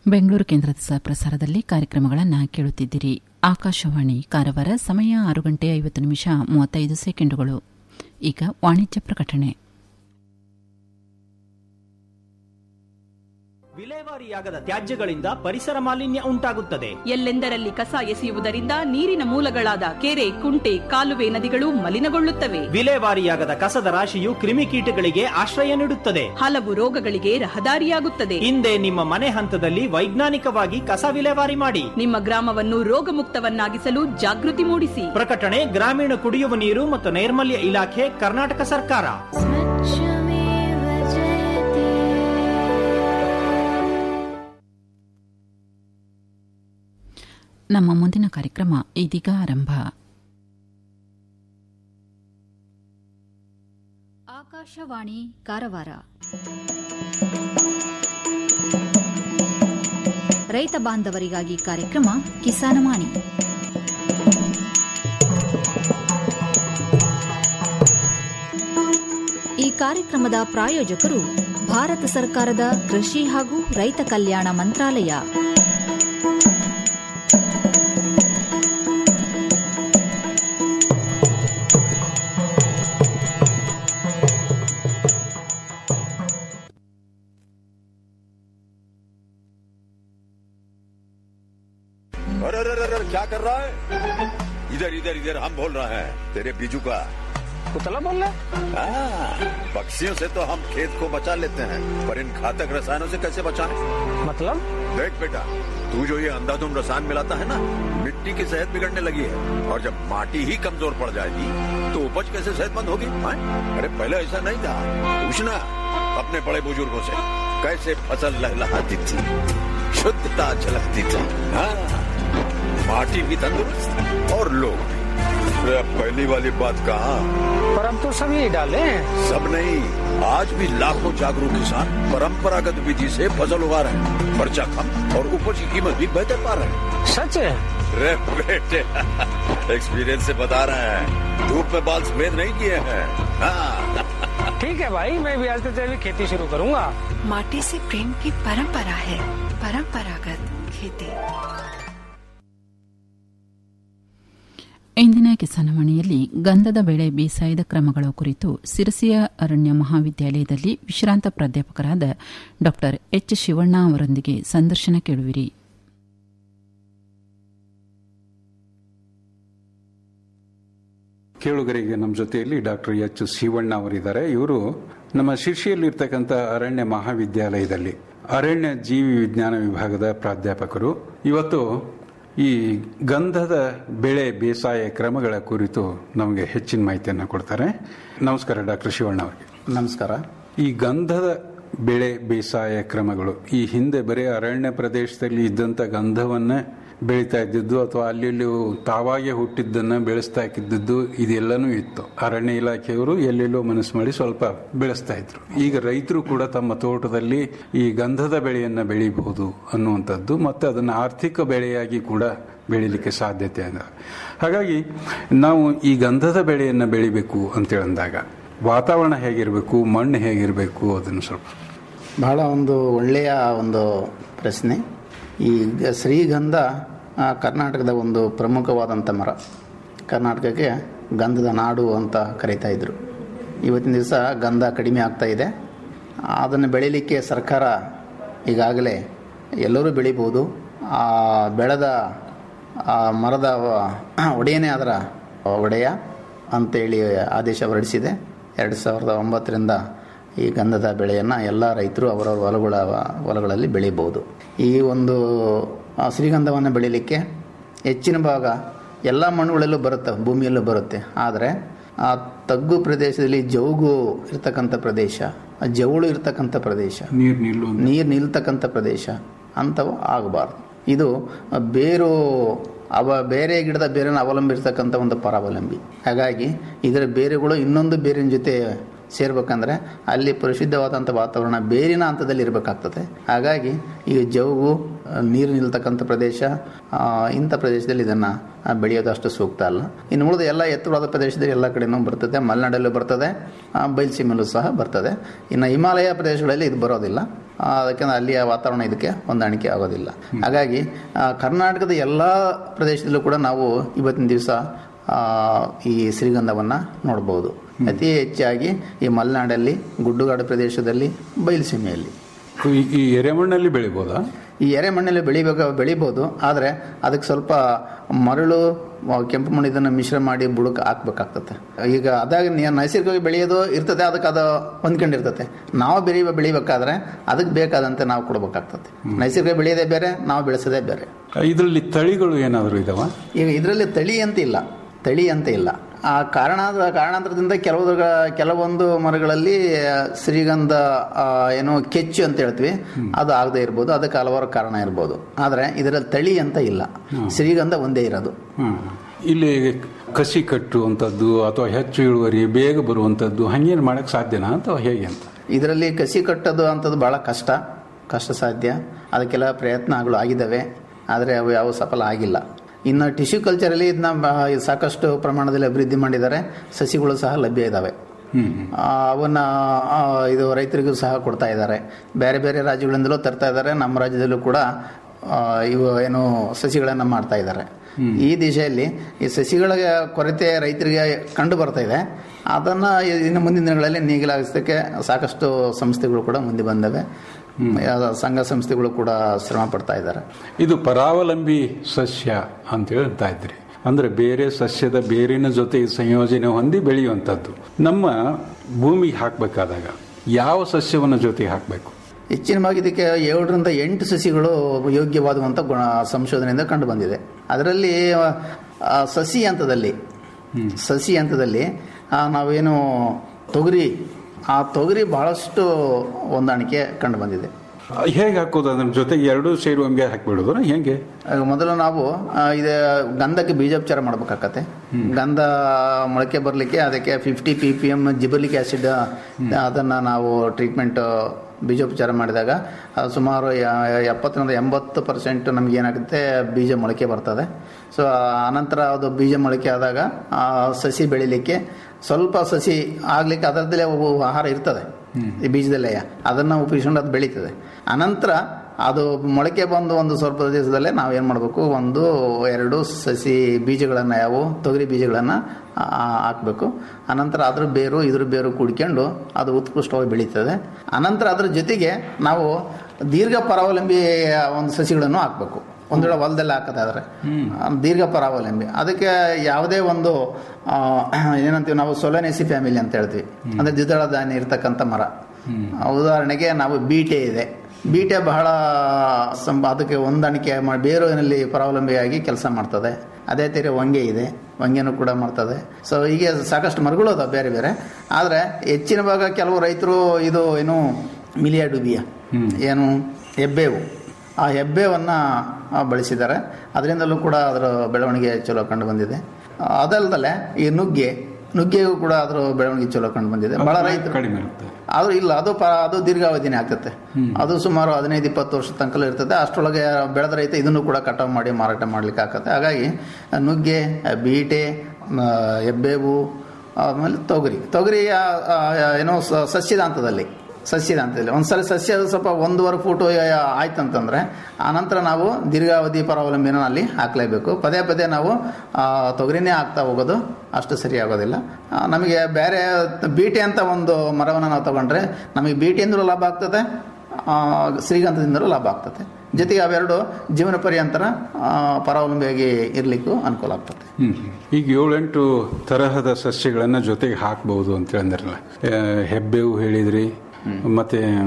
ಬೆಂಗಳೂರು ಕೇಂದ್ರದ ಸಹ ಪ್ರಸಾರದಲ್ಲಿ ಕಾರ್ಯಕ್ರಮಗಳನ್ನು ಕೇಳುತ್ತಿದ್ದೀರಿ ಆಕಾಶವಾಣಿ ಕಾರವಾರ ಸಮಯ ಆರು ಗಂಟೆ ಐವತ್ತು ನಿಮಿಷ ಮೂವತ್ತೈದು ಸೆಕೆಂಡುಗಳು ಈಗ ವಾಣಿಜ್ಯ ಪ್ರಕಟಣೆ ವಿಲೇವಾರಿಯಾಗದ ತ್ಯಾಜ್ಯಗಳಿಂದ ಪರಿಸರ ಮಾಲಿನ್ಯ ಉಂಟಾಗುತ್ತದೆ ಎಲ್ಲೆಂದರಲ್ಲಿ ಕಸ ಎಸೆಯುವುದರಿಂದ ನೀರಿನ ಮೂಲಗಳಾದ ಕೆರೆ ಕುಂಟೆ ಕಾಲುವೆ ನದಿಗಳು ಮಲಿನಗೊಳ್ಳುತ್ತವೆ ವಿಲೇವಾರಿಯಾಗದ ಕಸದ ರಾಶಿಯು ಕ್ರಿಮಿಕೀಟಗಳಿಗೆ ಆಶ್ರಯ ನೀಡುತ್ತದೆ ಹಲವು ರೋಗಗಳಿಗೆ ರಹದಾರಿಯಾಗುತ್ತದೆ ಹಿಂದೆ ನಿಮ್ಮ ಮನೆ ಹಂತದಲ್ಲಿ ವೈಜ್ಞಾನಿಕವಾಗಿ ಕಸ ವಿಲೇವಾರಿ ಮಾಡಿ ನಿಮ್ಮ ಗ್ರಾಮವನ್ನು ರೋಗಮುಕ್ತವನ್ನಾಗಿಸಲು ಜಾಗೃತಿ ಮೂಡಿಸಿ ಪ್ರಕಟಣೆ ಗ್ರಾಮೀಣ ಕುಡಿಯುವ ನೀರು ಮತ್ತು ನೈರ್ಮಲ್ಯ ಇಲಾಖೆ ಕರ್ನಾಟಕ ಸರ್ಕಾರ स्वच्छमेव जयते ನಮ್ಮ ಮುಂದಿನ ಕಾರ್ಯಕ್ರಮ ಇದೀಗ ಆರಂಭ ಆಕಾಶವಾಣಿ ಕಾರವಾರ ರೈತ ಬಾಂಧವರಿಗಾಗಿ ಕಾರ್ಯಕ್ರಮ ಕಿಸಾನವಾಣಿ ಈ ಕಾರ್ಯಕ್ರಮದ ಪ್ರಾಯೋಜಕರು ಭಾರತ ಸರ್ಕಾರದ ಕೃಷಿ ಹಾಗೂ ರೈತ ಕಲ್ಯಾಣ ಮಂತ್ರಾಲಯ अरे अरे अरे अरे, क्या कर रहा है इधर इधर इधर हम बोल रहे हैं तेरे बीजू का कुतला बोल रहा हाँ, पक्षियों से तो हम खेत को बचा लेते हैं पर इन घातक रसायनों से कैसे बचाएं? मतलब देख बेटा तू जो ये अंधाधुंध रसायन मिलाता है ना मिट्टी की सेहत बिगड़ने लगी है और जब माटी ही कमजोर पड़ जाएगी तो उपज कैसे सेहतमंद होगी हाँ? अरे पहले ऐसा नहीं था पूछना अपने बड़े बुजुर्गों से कैसे फसल लहलहाती थी शुद्धता झलकती थी हाँ माटी भी तंदुरुस्त और लोग भी अरे अब पहली वाली बात कहा पर अब तो सब यही डाले हैं सब नहीं आज भी लाखों जागरूक किसान परंपरागत विधि से फसल उगा रहे हैं खर्चा कम और उपज की कीमत भी बेहतर पा रहे हैं सच है रे बेटे एक्सपीरियंस से बता रहे हैं धूप में बाल सफेद नहीं किए हैं हाँ ठीक है भाई मैं भी आज से जैविक खेती शुरू करूंगा माटी से प्रेम की परंपरा है परंपरागत खेती ಇಂದಿನ ಕಿಸಾನವಾಣಿಯಲ್ಲಿ ಗಂಧದ ಬೆಳೆ ಬೇಸಾಯದ ಕ್ರಮಗಳ ಕುರಿತು ಸಿರಸಿಯ ಅರಣ್ಯ ಮಹಾವಿದ್ಯಾಲಯದಲ್ಲಿ ವಿಶ್ರಾಂತ ಪ್ರಾಧ್ಯಾಪಕರಾದ ಡಾ ಎಚ್ ಶಿವಣ್ಣ ಅವರೊಂದಿಗೆ ಸಂದರ್ಶನ ಕೇಳುವಿರಿ ಕೇಳುಗರಿಗೆ ನಮ್ಮ ಜೊತೆಯಲ್ಲಿ ಡಾಕ್ಟರ್ ಎಚ್ ಶಿವಣ್ಣ ಅವರಿದ್ದಾರೆ ಇವರು ನಮ್ಮ ಶಿರ್ಷಿಯಲ್ಲಿರ್ತಕ್ಕಂಥ ಅರಣ್ಯ ಮಹಾವಿದ್ಯಾಲಯದಲ್ಲಿ ಅರಣ್ಯ ಜೀವಿ ವಿಜ್ಞಾನ ವಿಭಾಗದ ಪ್ರಾಧ್ಯಾಪಕರು ಇವತ್ತು ಈ ಗಂಧದ ಬೆಳೆ ಬೇಸಾಯ ಕ್ರಮಗಳ ಕುರಿತು ನಮಗೆ ಹೆಚ್ಚಿನ ಮಾಹಿತಿಯನ್ನು ಕೊಡ್ತಾರೆ ನಮಸ್ಕಾರ ಡಾಕ್ಟರ್ ಶಿವಣ್ಣ ಅವರಿಗೆ ನಮಸ್ಕಾರ ಈ ಗಂಧದ ಬೆಳೆ ಬೇಸಾಯ ಕ್ರಮಗಳು ಈ ಹಿಂದೆ ಬರೀ ಅರಣ್ಯ ಪ್ರದೇಶದಲ್ಲಿ ಇದ್ದಂಥ ಗಂಧವನ್ನ ಬೆಳೀತಾ ಇದ್ದಿದ್ದು ಅಥವಾ ಅಲ್ಲಿ ಇಲ್ಲಿ ತಾವಾಗೆ ಹುಟ್ಟಿದ್ದನ್ನ ಬೆಳೆಸ್ತಾ ಇದ್ದಿದ್ದು ಇದೆಲ್ಲನೂ ಇತ್ತು ಅರಣ್ಯ ಇಲಾಖೆಯವರು ಎಲ್ಲೆಲ್ಲೋ ಮನಸ್ಸು ಮಾಡಿ ಸ್ವಲ್ಪ ಬೆಳೆಸ್ತಾ ಇದ್ರು ಈಗ ರೈತರು ಕೂಡ ತಮ್ಮ ತೋಟದಲ್ಲಿ ಈ ಗಂಧದ ಬೆಳೆಯನ್ನ ಬೆಳಿಬಹುದು ಅನ್ನುವಂಥದ್ದು ಮತ್ತೆ ಅದನ್ನು ಆರ್ಥಿಕ ಬೆಳೆಯಾಗಿ ಕೂಡ ಬೆಳಿಲಿಕ್ಕೆ ಸಾಧ್ಯತೆ ಅದ ಹಾಗಾಗಿ ನಾವು ಈ ಗಂಧದ ಬೆಳೆಯನ್ನ ಬೆಳಿಬೇಕು ಅಂತೇಳಂದಾಗ ವಾತಾವರಣ ಹೇಗಿರಬೇಕು ಮಣ್ಣು ಹೇಗಿರಬೇಕು ಅದನ್ನು ಸ್ವಲ್ಪ ಬಹಳ ಒಂದು ಒಳ್ಳೆಯ ಒಂದು ಪ್ರಶ್ನೆ ಈ ಗ- ಶ್ರೀಗಂಧ ಆ, ಕರ್ನಾಟಕದ ಒಂದು ಪ್ರಮುಖವಾದಂಥ ಮರ ಕರ್ನಾಟಕಕ್ಕೆ ಗಂಧದ ನಾಡು ಅಂತ ಕರೀತಾ ಇದ್ರು ಇವತ್ತಿನ ದಿವಸ ಗಂಧ ಕಡಿಮೆ ಆಗ್ತಾ ಇದೆ ಅದನ್ನು ಬೆಳೀಲಿಕ್ಕೆ ಸರ್ಕಾರ ಈಗಾಗಲೇ ಎಲ್ಲರೂ ಬೆಳಿಬೋದು ಆ ಬೆಳೆದ ಆ ಮರದ ಒಡೆಯನೇ ಅದರ ಒಡೆಯ ಅಂತೇಳಿ ಆದೇಶ ಹೊರಡಿಸಿದೆ ಎರಡು ಸಾವಿರದ ಒಂಬತ್ತರಿಂದ ಈ ಗಂಧದ ಬೆಳೆಯನ್ನು ಎಲ್ಲ ರೈತರು ಅವರವರ ಹೊಲಗಳ ಹೊಲಗಳಲ್ಲಿ ಬೆಳಿಬೋದು ಈ ಒಂದು ಆ, ಶ್ರೀಗಂಧವನ್ನು ಬೆಳೀಲಿಕ್ಕೆ ಹೆಚ್ಚಿನ ಭಾಗ ಎಲ್ಲ ಮಣ್ಣುಗಳಲ್ಲೂ ಬರುತ್ತೆ ಭೂಮಿಯಲ್ಲೂ ಬರುತ್ತೆ ಆದರೆ ಆ ತಗ್ಗು ಪ್ರದೇಶದಲ್ಲಿ ಜೌಗು ಇರ್ತಕ್ಕಂಥ ಪ್ರದೇಶ ಆ ಜವುಳು ಇರ್ತಕ್ಕಂಥ ಪ್ರದೇಶ ನೀರು ನಿಲ್ಲು ನೀರು ನಿಲ್ತಕ್ಕಂಥ ಪ್ರದೇಶ ಅಂಥವು ಆಗಬಾರ್ದು ಇದು ಬೇರು ಅವ ಬೇರೆ ಗಿಡದ ಬೇರೆನ ಅವಲಂಬಿರ್ತಕ್ಕಂಥ ಒಂದು ಪರಾವಲಂಬಿ ಹಾಗಾಗಿ ಇದರ ಬೇರುಗಳು ಇನ್ನೊಂದು ಬೇರಿನ ಜೊತೆ ಸೇರ್ಬೇಕಂದ್ರೆ ಅಲ್ಲಿ ಪರಿಶುದ್ಧವಾದಂಥ ವಾತಾವರಣ ಬೇರಿನ ಹಂತದಲ್ಲಿ ಇರಬೇಕಾಗ್ತದೆ ಹಾಗಾಗಿ ಈ ಜೌಗು ಆ, ನೀರು ನಿಲ್ತಕ್ಕಂಥ ಪ್ರದೇಶ ಆ, ಇಂಥ ಪ್ರದೇಶದಲ್ಲಿ ಇದನ್ನು ಬೆಳೆಯೋದು ಅಷ್ಟು ಸೂಕ್ತ ಅಲ್ಲ ಇನ್ನು ಉಳಿದ ಎಲ್ಲ ಎತ್ತರವಾದ ಪ್ರದೇಶದಲ್ಲಿ ಎಲ್ಲ ಕಡೆನೂ ಬರ್ತದೆ ಮಲೆನಾಡಲ್ಲೂ ಬರ್ತದೆ ಆ, ಬಯಲುಸೀಮೆಯಲ್ಲೂ ಸಹ ಬರ್ತದೆ ಇನ್ನು ಹಿಮಾಲಯ ಪ್ರದೇಶಗಳಲ್ಲಿ ಇದು ಬರೋದಿಲ್ಲ ಆ, ಅದಕ್ಕೆ ಅಲ್ಲಿಯ ವಾತಾವರಣ ಇದಕ್ಕೆ ಹೊಂದಾಣಿಕೆ ಆಗೋದಿಲ್ಲ ಹಾಗಾಗಿ ಆ, ಕರ್ನಾಟಕದ ಎಲ್ಲ ಪ್ರದೇಶದಲ್ಲೂ ಕೂಡ ನಾವು ಇವತ್ತಿನ ದಿವಸ ಈ ಶ್ರೀಗಂಧವನ್ನು ನೋಡ್ಬೋದು ಅತಿ ಹೆಚ್ಚಾಗಿ ಈ ಮಲೆನಾಡಲ್ಲಿ ಗುಡ್ಡುಗಾಡು ಪ್ರದೇಶದಲ್ಲಿ ಬಯಲುಸೀಮೆಯಲ್ಲಿ ಈ- ಈ ಎರೆಮಣ್ಣಲ್ಲಿ ಬೆಳಿಬೋದಾ ಈ ಎರೆಮಣ್ಣಲ್ಲಿ ಬೆಳಿಬೇಕು ಬೆಳಿಬೋದು ಆದರೆ ಅದಕ್ಕೆ ಸ್ವಲ್ಪ ಮರಳು ಆ, ಕೆಂಪು ಮಣ್ಣು ಇದನ್ನು ಮಿಶ್ರ ಮಾಡಿ ಬುಡಕ್ಕೆ ಹಾಕ್ಬೇಕಾಗ್ತದೆ ಈಗ ಅದಾಗ ನೀ- ನೈಸರ್ಗಿಕವಾಗಿ ಬೆಳೆಯೋದು ಇರ್ತದೆ ಅದಕ್ಕೆ ಅದು ಹೊಂದ್ಕೊಂಡಿರ್ತದೆ ನಾವು ಬೆಳಿ ಬೆಳಿಬೇಕಾದ್ರೆ ಅದಕ್ಕೆ ಬೇಕಾದಂತೆ ನಾವು ಕೊಡ್ಬೇಕಾಗ್ತದೆ ನೈಸರ್ಗಿಕ ಬೆಳೆಯೋದೇ ಬೇರೆ ನಾವು ಬೆಳೆಸೋದೇ ಬೇರೆ ಇದರಲ್ಲಿ ತಳಿಗಳು ಏನಾದರೂ ಇದಾವ ಈಗ ಇದರಲ್ಲಿ ತಳಿ ಅಂತ ಇಲ್ಲ ತಳಿ ಅಂತ ಇಲ್ಲ ಆ ಕಾರಣ ಕಾರಣಾಂತರದಿಂದ ಕೆಲವು ಕೆಲವೊಂದು ಮರಗಳಲ್ಲಿ ಶ್ರೀಗಂಧ ಆ, ಏನು ಕೆಚ್ಚು ಅಂತ ಹೇಳ್ತೀವಿ ಅದು ಆಗದೆ ಇರ್ಬೋದು ಅದಕ್ಕೆ ಹಲವಾರು ಕಾರಣ ಇರ್ಬೋದು ಆದರೆ ಇದರಲ್ಲಿ ತಳಿ ಅಂತ ಇಲ್ಲ ಶ್ರೀಗಂಧ ಒಂದೇ ಇರೋದು ಹ್ಮ್. ಇಲ್ಲಿ ಕಸಿ ಕಟ್ಟುವಂಥದ್ದು ಅಥವಾ ಹೆಚ್ಚು ಇಳುವರಿ ಬೇಗ ಬರುವಂಥದ್ದು ಹಂಗೇನು ಮಾಡಕ್ಕೆ ಸಾಧ್ಯನಾ ಅಥವಾ ಹೇಗೆ ಅಂತ ಇದರಲ್ಲಿ ಕಸಿ ಕಟ್ಟೋದು ಅಂಥದ್ದು ಭಾಳ ಕಷ್ಟ ಕಷ್ಟ ಸಾಧ್ಯ ಅದಕ್ಕೆಲ್ಲ ಪ್ರಯತ್ನಗಳು ಆಗಿದ್ದಾವೆ ಆದರೆ ಅವು ಯಾವ ಸಫಲ ಆಗಿಲ್ಲ ಇನ್ನು ಟಿಶ್ಯೂ ಕಲ್ಚರಲ್ಲಿ ಇದನ್ನ ಬ- ಸಾಕಷ್ಟು ಪ್ರಮಾಣದಲ್ಲಿ ಅಭಿವೃದ್ಧಿ ಮಾಡಿದ್ದಾರೆ ಸಸಿಗಳು ಸಹ ಲಭ್ಯ ಇದ್ದಾವೆ ಆ, ಅವನ್ನ ಆ, ಇದು ರೈತರಿಗೂ ಸಹ ಕೊಡ್ತಾ ಇದ್ದಾರೆ ಬೇರೆ ಬೇರೆ ರಾಜ್ಯಗಳಿಂದಲೂ ತರ್ತಾ ಇದ್ದಾರೆ ನಮ್ಮ ರಾಜ್ಯದಲ್ಲೂ ಕೂಡ ಆ, ಇವು ಏನು ಸಸಿಗಳನ್ನು ಮಾಡ್ತಾ ಇದ್ದಾರೆ ಈ ದಿಶೆಯಲ್ಲಿ ಈ ಸಸಿಗಳ ಕೊರತೆ ರೈತರಿಗೆ ಕಂಡು ಬರ್ತಾ ಇದೆ ಅದನ್ನು ಇನ್ನು ಮುಂದಿನ ದಿನಗಳಲ್ಲಿ ನೀಗಲಾಗಿಸೋದಕ್ಕೆ ಸಾಕಷ್ಟು ಸಂಸ್ಥೆಗಳು ಕೂಡ ಮುಂದೆ ಬಂದವೆ ಯಾವ ಸಂಘ ಸಂಸ್ಥೆಗಳು ಕೂಡ ಶ್ರಮ ಪಡ್ತಾ ಇದ್ದಾರೆ ಇದು ಪರಾವಲಂಬಿ ಸಸ್ಯ ಅಂತ ಹೇಳ್ತಾ ಇದ್ರಿ ಅಂದ್ರೆ ಬೇರೆ ಸಸ್ಯದ ಬೇರಿನ ಜೊತೆ ಸಂಯೋಜನೆ ಹೊಂದಿ ಬೆಳೆಯುವಂಥದ್ದು ನಮ್ಮ ಭೂಮಿಗೆ ಹಾಕಬೇಕಾದಾಗ ಯಾವ ಸಸ್ಯವನ್ನು ಜೊತೆ ಹಾಕಬೇಕು ಹೆಚ್ಚಿನವಾಗಿ ಇದಕ್ಕೆ ಏಳರಿಂದ ಎಂಟು ಸಸಿಗಳು ಯೋಗ್ಯವಾದಂಥ ಗುಣ ಸಂಶೋಧನೆಯಿಂದ ಕಂಡು ಬಂದಿದೆ ಅದರಲ್ಲಿ ಆ, ಸಸಿ ಹಂತದಲ್ಲಿ ಸಸಿ ಹಂತದಲ್ಲಿ ಆ, ನಾವೇನು ತೊಗರಿ ಆ ತೊಗರಿ ಬಹಳಷ್ಟು ಹೊಂದಾಣಿಕೆ ಕಂಡು ಬಂದಿದೆ ಹೇಗೆ ಹಾಕೋದು ಅದ್ರ ಜೊತೆಗೆ ಎರಡೂ ಸೇರುವಂಗೆ ಹಾಕ್ಬಿಡೋದು ಹೇಗೆ ಆಗ ಮೊದಲು ನಾವು ಆ, ಇದು ಗಂಧಕ್ಕೆ ಬೀಜೋಪಚಾರ ಮಾಡಬೇಕಾಗತ್ತೆ ಗಂಧ ಮೊಳಕೆ ಬರಲಿಕ್ಕೆ ಅದಕ್ಕೆ fifty P P M gibberellic acid ಅದನ್ನು ನಾವು ಟ್ರೀಟ್ಮೆಂಟ್ ಬೀಜೋಪಚಾರ ಮಾಡಿದಾಗ ಅದು ಸುಮಾರು ಯ- ಎಪ್ಪತ್ತರಿಂದ ಎಂಬತ್ತು ಪರ್ಸೆಂಟ್ ನಮ್ಗೆ ಏನಾಗುತ್ತೆ ಬೀಜ ಮೊಳಕೆ ಬರ್ತದೆ ಸೊ ಆನಂತರ ಅದು ಬೀಜ ಮೊಳಕೆ ಆದಾಗ ಆ ಸಸಿ ಬೆಳಿಲಿಕ್ಕೆ ಸ್ವಲ್ಪ ಸಸಿ ಆಗ್ಲಿಕ್ಕೆ ಅದರದ್ದಲ್ಲೇ ಒಬ್ಬ ಆಹಾರ ಇರ್ತದೆ ಈ ಬೀಜದಲ್ಲೇ ಅದನ್ನು ಉಪಯೋಗಿಸ್ಕೊಂಡು ಅದು ಬೆಳೀತದೆ ಅನಂತರ ಅದು ಮೊಳಕೆ ಬಂದು ಒಂದು ಸ್ವಲ್ಪ ದಿವಸದಲ್ಲೇ ನಾವು ಏನು ಮಾಡಬೇಕು ಒಂದು ಎರಡು ಸಸಿ ಬೀಜಗಳನ್ನು ಯಾವುವು ತೊಗರಿ ಬೀಜಗಳನ್ನು ಹಾಕಬೇಕು ಅನಂತರ ಅದ್ರ ಬೇರು ಇದ್ರ ಬೇರು ಕುಡ್ಕೊಂಡು ಅದು ಉತ್ಕೃಷ್ಟವಾಗಿ ಬೆಳೀತದೆ ಅನಂತರ ಅದ್ರ ಜೊತೆಗೆ ನಾವು ದೀರ್ಘ ಪರಾವಲಂಬಿ ಒಂದು ಸಸಿಗಳನ್ನು ಹಾಕಬೇಕು ಒಂದು ವೇಳೆ ಹೊಲದಲ್ಲಿ ಹಾಕೋದಾದ್ರೆ ಆ, ದೀರ್ಘ ಪರಾವಲಂಬಿ ಅದಕ್ಕೆ ಯಾವುದೇ ಒಂದು ಆ, ಏನಂತೀವಿ ನಾವು ಸೊಲನೆಸಿ ಫ್ಯಾಮಿಲಿ ಅಂತ ಹೇಳ್ತೀವಿ ಅಂದ್ರೆ ದ್ವಿದಳ ಧಾನ್ಯ ಇರ್ತಕ್ಕಂಥ ಮರ ಆ, ಉದಾಹರಣೆಗೆ ನಾವು ಬೀಟೆ ಇದೆ ಬೀಟೆ ಬಹಳ ಸಂ- ಅದಕ್ಕೆ ಹೊಂದಾಣಿಕೆ ಮಾಡಿ ಬೇರುವಿನಲ್ಲಿ ಪರಾವಲಂಬಿಯಾಗಿ ಕೆಲಸ ಮಾಡ್ತದೆ ಅದೇ ತೀರಿ ಹೊಂಗೆ ಇದೆ ಹೊಂಗೆನೂ ಕೂಡ ಮಾಡ್ತದೆ ಸೊ ಹೀಗೆ ಸಾಕಷ್ಟು ಮರಗಳು ಅದಾವೆ ಬೇರೆ ಬೇರೆ ಆದರೆ ಹೆಚ್ಚಿನ ಭಾಗ ಕೆಲವು ರೈತರು ಇದು ಏನು ಮಿಲಿಯಾ ಡುಬಿಯ ಏನು ಹೆಬ್ಬೇವು ಆ ಹೆಬ್ಬೇವನ್ನು ಬಳಸಿದ್ದಾರೆ ಅದರಿಂದಲೂ ಕೂಡ ಅದರ ಬೆಳವಣಿಗೆ ಚಲೋ ಕಂಡು ಬಂದಿದೆ ಆ, ಅದಲ್ದಲೆ ಈ ನುಗ್ಗೆ ನುಗ್ಗೆಗೂ ಕೂಡ ಅದರ ಬೆಳವಣಿಗೆ ಚಲೋ ಕಂಡು ಬಂದಿದೆ ಬಹಳ ರೈತರು ಕಡಿಮೆ ಇರುತ್ತೆ ಆದ್ರೂ ಇಲ್ಲ ಅದು ಪ ಅದು ದೀರ್ಘಾವಧಿನೇ ಆಗ್ತದೆ ಅದು ಸುಮಾರು ಹದಿನೈದು ಇಪ್ಪತ್ತು ವರ್ಷ ತನಕ ಇರ್ತದೆ ಅಷ್ಟರೊಳಗೆ ಬೆಳೆದ ರೈತ ಇದನ್ನು ಕೂಡ ಕಟಾವು ಮಾಡಿ ಮಾರಾಟ ಮಾಡ್ಲಿಕ್ಕೆ ಆಗತ್ತೆ ಹಾಗಾಗಿ ನುಗ್ಗೆ ಬೀಟೆ ಆ, ಹೆಬ್ಬೇವು ಆಮೇಲೆ ತೊಗರಿ ತೊಗರಿ ಆ, ಆ, ಏನೋ ಸ- ಸಸ್ಯದ ಹಂತದಲ್ಲಿ ಸಸ್ಯದ ಹಂತದಲ್ಲಿ ಒಂದ್ಸಲ ಸಸ್ಯ ಸ್ವಲ್ಪ ಒಂದೂವರೆ ಫೂಟ್ ಆಯ್ತಂತಂದ್ರೆ ಆನಂತರ ನಾವು ದೀರ್ಘಾವಧಿ ಪರಾವಲಂಬಿನ ಅಲ್ಲಿ ಹಾಕಲೇಬೇಕು ಪದೇ ಪದೇ ನಾವು ಆ, ತೊಗರಿನೇ ಹಾಕ್ತಾ ಹೋಗೋದು ಅಷ್ಟು ಸರಿ ಆಗೋದಿಲ್ಲ ಆ, ನಮಗೆ ಬೇರೆ ಬೀಟೆ ಅಂತ ಒಂದು ಮರವನ್ನು ನಾವು ತಗೊಂಡ್ರೆ ನಮಗೆ ಬೀಟೆಯಿಂದಲೂ ಲಾಭ ಆಗ್ತದೆ ಆ, ಶ್ರೀಗಂಧದಿಂದಲೂ ಲಾಭ ಆಗ್ತದೆ ಜೊತೆಗೆ ಅವೆರಡು ಜೀವನ ಪರ್ಯಂತರ ಆ, ಪರಾವಲಂಬಿಯಾಗಿ ಇರಲಿಕ್ಕೂ ಅನುಕೂಲ ಆಗ್ತದೆ ಹ್ಮ್. ಈಗ ಏಳೆಂಟು ತರಹದ ಸಸ್ಯಗಳನ್ನ ಜೊತೆಗೆ ಹಾಕಬಹುದು ಅಂತ ಹೇಳಿದ್ರಲ್ಲ ಆ, ಹೆಬ್ಬೇವು ಹೇಳಿದ್ರಿ ಮತ್ತೆ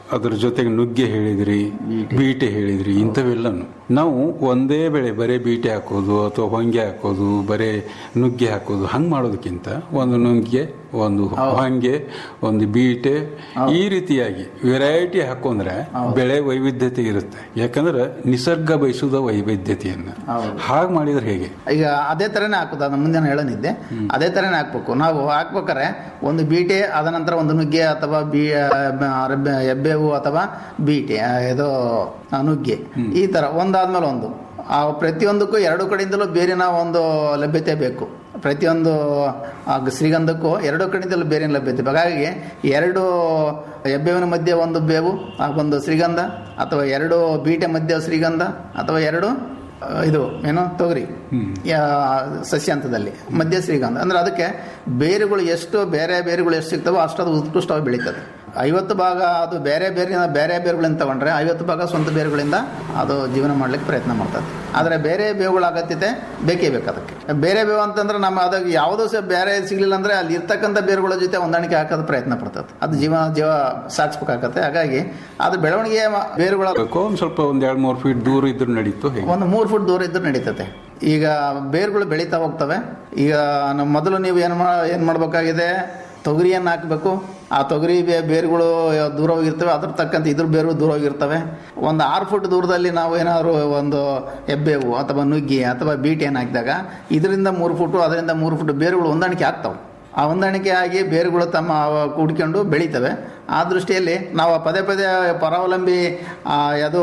ಅದ್ರ ಜೊತೆಗೆ ನುಗ್ಗೆ ಹೇಳಿದ್ರಿ ಬೀಟೆ ಹೇಳಿದ್ರಿ ಇಂಥವೆಲ್ಲನು ನಾವು ಒಂದೇ ಬೆಳೆ ಬರೀ ಬೀಟೆ ಹಾಕೋದು ಅಥವಾ ಹೊಂಗೆ ಹಾಕೋದು ಬರೀ ನುಗ್ಗೆ ಹಾಕೋದು ಹಂಗೆ ಮಾಡೋದಕ್ಕಿಂತ ಒಂದು ನುಗ್ಗೆ ಒಂದು ಹೊಂಗೆ ಒಂದು ಬೀಟೆ ಈ ರೀತಿಯಾಗಿ ವೆರೈಟಿ ಹಾಕೊಂಡ್ರೆ ಬೆಳೆ ವೈವಿಧ್ಯತೆ ಇರುತ್ತೆ ಯಾಕಂದ್ರೆ ನಿಸರ್ಗ ಬಯಸುದ ವೈವಿಧ್ಯತೆಯನ್ನ ಹಾಗೆ ಮಾಡಿದ್ರೆ ಹೇಗೆ ಈಗ ಅದೇ ತರನೇ ಹಾಕುದು ಅದು ಮುಂದೆ ನಾನು ಹೇಳನಿದ್ದೆ ಅದೇ ತರನೇ ಹಾಕ್ಬೇಕು ನಾವು ಹಾಕ್ಬೇಕಾರೆ ಒಂದು ಬೀಟೆ ಅದ ನಂತರ ಒಂದು ನುಗ್ಗೆ ಅಥವಾ ಬೀ ಅರಬ್ಬೆ- ಎಬ್ಬೇವು ಅಥವಾ ಬೀಟೆ ಆ, ಇದು ಆ, ನುಗ್ಗೆ ಈ ತರ ಒಂದಾದ್ಮೇಲೆ ಒಂದು ಆ ಪ್ರತಿಯೊಂದಕ್ಕೂ ಎರಡು ಕಡೆಯಿಂದಲೂ ಬೇರಿನ ಒಂದು ಲಭ್ಯತೆ ಬೇಕು ಪ್ರತಿಯೊಂದು ಆ, ಶ್ರೀಗಂಧಕ್ಕೂ ಎರಡು ಕಡೆಯಿಂದಲೂ ಬೇರಿನ ಲಭ್ಯತೆ ಬೇಕು. ಹಾಗಾಗಿ ಎರಡು ಎಬ್ಬೇವಿನ ಮಧ್ಯೆ ಒಂದು ಬೇವು ಆ, ಒಂದು ಶ್ರೀಗಂಧ ಅಥವಾ ಎರಡು ಬೀಟೆ ಮಧ್ಯೆ ಶ್ರೀಗಂಧ ಅಥವಾ ಎರಡು ಆ, ಇದು ಏನು ತೊಗರಿ ಯಾ- ಸಸ್ಯ ಹಂತದಲ್ಲಿ ಮಧ್ಯ ಶ್ರೀಗಂಧ ಅಂದ್ರೆ ಅದಕ್ಕೆ ಬೇರುಗಳು ಎಷ್ಟು ಬೇರೆ ಬೇರುಗಳು ಎಷ್ಟು ಸಿಗ್ತವೋ ಅಷ್ಟು ಅದು ಉತ್ಕೃಷ್ಟವಾಗಿ ಬೆಳೀತದೆ ಐವತ್ತು ಭಾಗ ಅದು ಬೇರೆ ಬೇರೆ ಬೇರೆ ಬೇರುಗಳಿಂದ ತಗೊಂಡ್ರೆ ಐವತ್ತು ಭಾಗ ಸ್ವಂತ ಬೇರುಗಳಿಂದ ಅದು ಜೀವನ ಮಾಡ್ಲಿಕ್ಕೆ ಪ್ರಯತ್ನ ಮಾಡ್ತದೆ ಆದರೆ ಬೇರೆ ಬೇವುಗಳ ಅಗತ್ಯತೆ ಬೇಕೇ ಬೇಕು ಅದಕ್ಕೆ ಬೇರೆ ಬೇವು ಅಂತಂದ್ರೆ ನಮ್ಮ ಅದಕ್ಕೆ ಯಾವುದೋ ಸಹ ಬೇರೆ ಸಿಗ್ಲಿಲ್ಲ ಅಂದ್ರೆ ಅಲ್ಲಿ ಇರ್ತಕ್ಕಂಥ ಬೇರುಗಳ ಜೊತೆ ಹೊಂದಾಣಿಕೆ ಹಾಕೋದು ಪ್ರಯತ್ನ ಪಡ್ತದೆ ಅದು ಜೀವ ಜೀವ ಸಾಗಿಸ್ಬೇಕಾಗತ್ತೆ ಹಾಗಾಗಿ ಅದು ಬೆಳವಣಿಗೆ ಬೇರುಗಳ ಒಂದ್ ಸ್ವಲ್ಪ ಒಂದ್ ಎರಡ್ ಮೂರು ಫೀಟ್ ದೂರ ಇದ್ರು ನಡೀತು ಹೇಗೆ ಒಂದು ಮೂರು ಫುಟ್ ದೂರ ಇದ್ರೂ ನಡೀತದೆ ಈಗ ಬೇರುಗಳು ಬೆಳೀತಾ ಹೋಗ್ತವೆ ಈಗ ನಮ್ಮ ಮೊದಲು ನೀವು ಏನು ಮಾ ಏನು ಮಾಡಬೇಕಾಗಿದೆ ತೊಗರಿಯನ್ನು ಹಾಕಬೇಕು ಆ ತೊಗರಿ ಬೇ ಬೇರುಗಳು ದೂರ ಹೋಗಿರ್ತವೆ ಅದ್ರ ತಕ್ಕಂತೆ ಇದ್ರ ಬೇರು ದೂರ ಹೋಗಿರ್ತವೆ ಒಂದು ಆರು ಫುಟ್ ದೂರದಲ್ಲಿ ನಾವು ಏನಾದ್ರು ಒಂದು ಎಬ್ಬೇವು ಅಥವಾ ನುಗ್ಗಿ ಅಥವಾ ಬೀಟಿಯನ್ನು ಹಾಕಿದಾಗ ಇದರಿಂದ ಮೂರು ಫುಟು ಅದರಿಂದ ಮೂರು ಫುಟ್ ಬೇರುಗಳು ಹೊಂದಾಣಿಕೆ ಆಗ್ತವೆ ಆ ಹೊಂದಾಣಿಕೆ ಆಗಿ ಬೇರುಗಳು ತಮ್ಮ ಅವ ಕೂಡ್ಕೊಂಡು ಬೆಳೀತವೆ ಆ ದೃಷ್ಟಿಯಲ್ಲಿ ನಾವು ಪದೇ ಪದೇ ಪರಾವಲಂಬಿ ಆ, ಅದು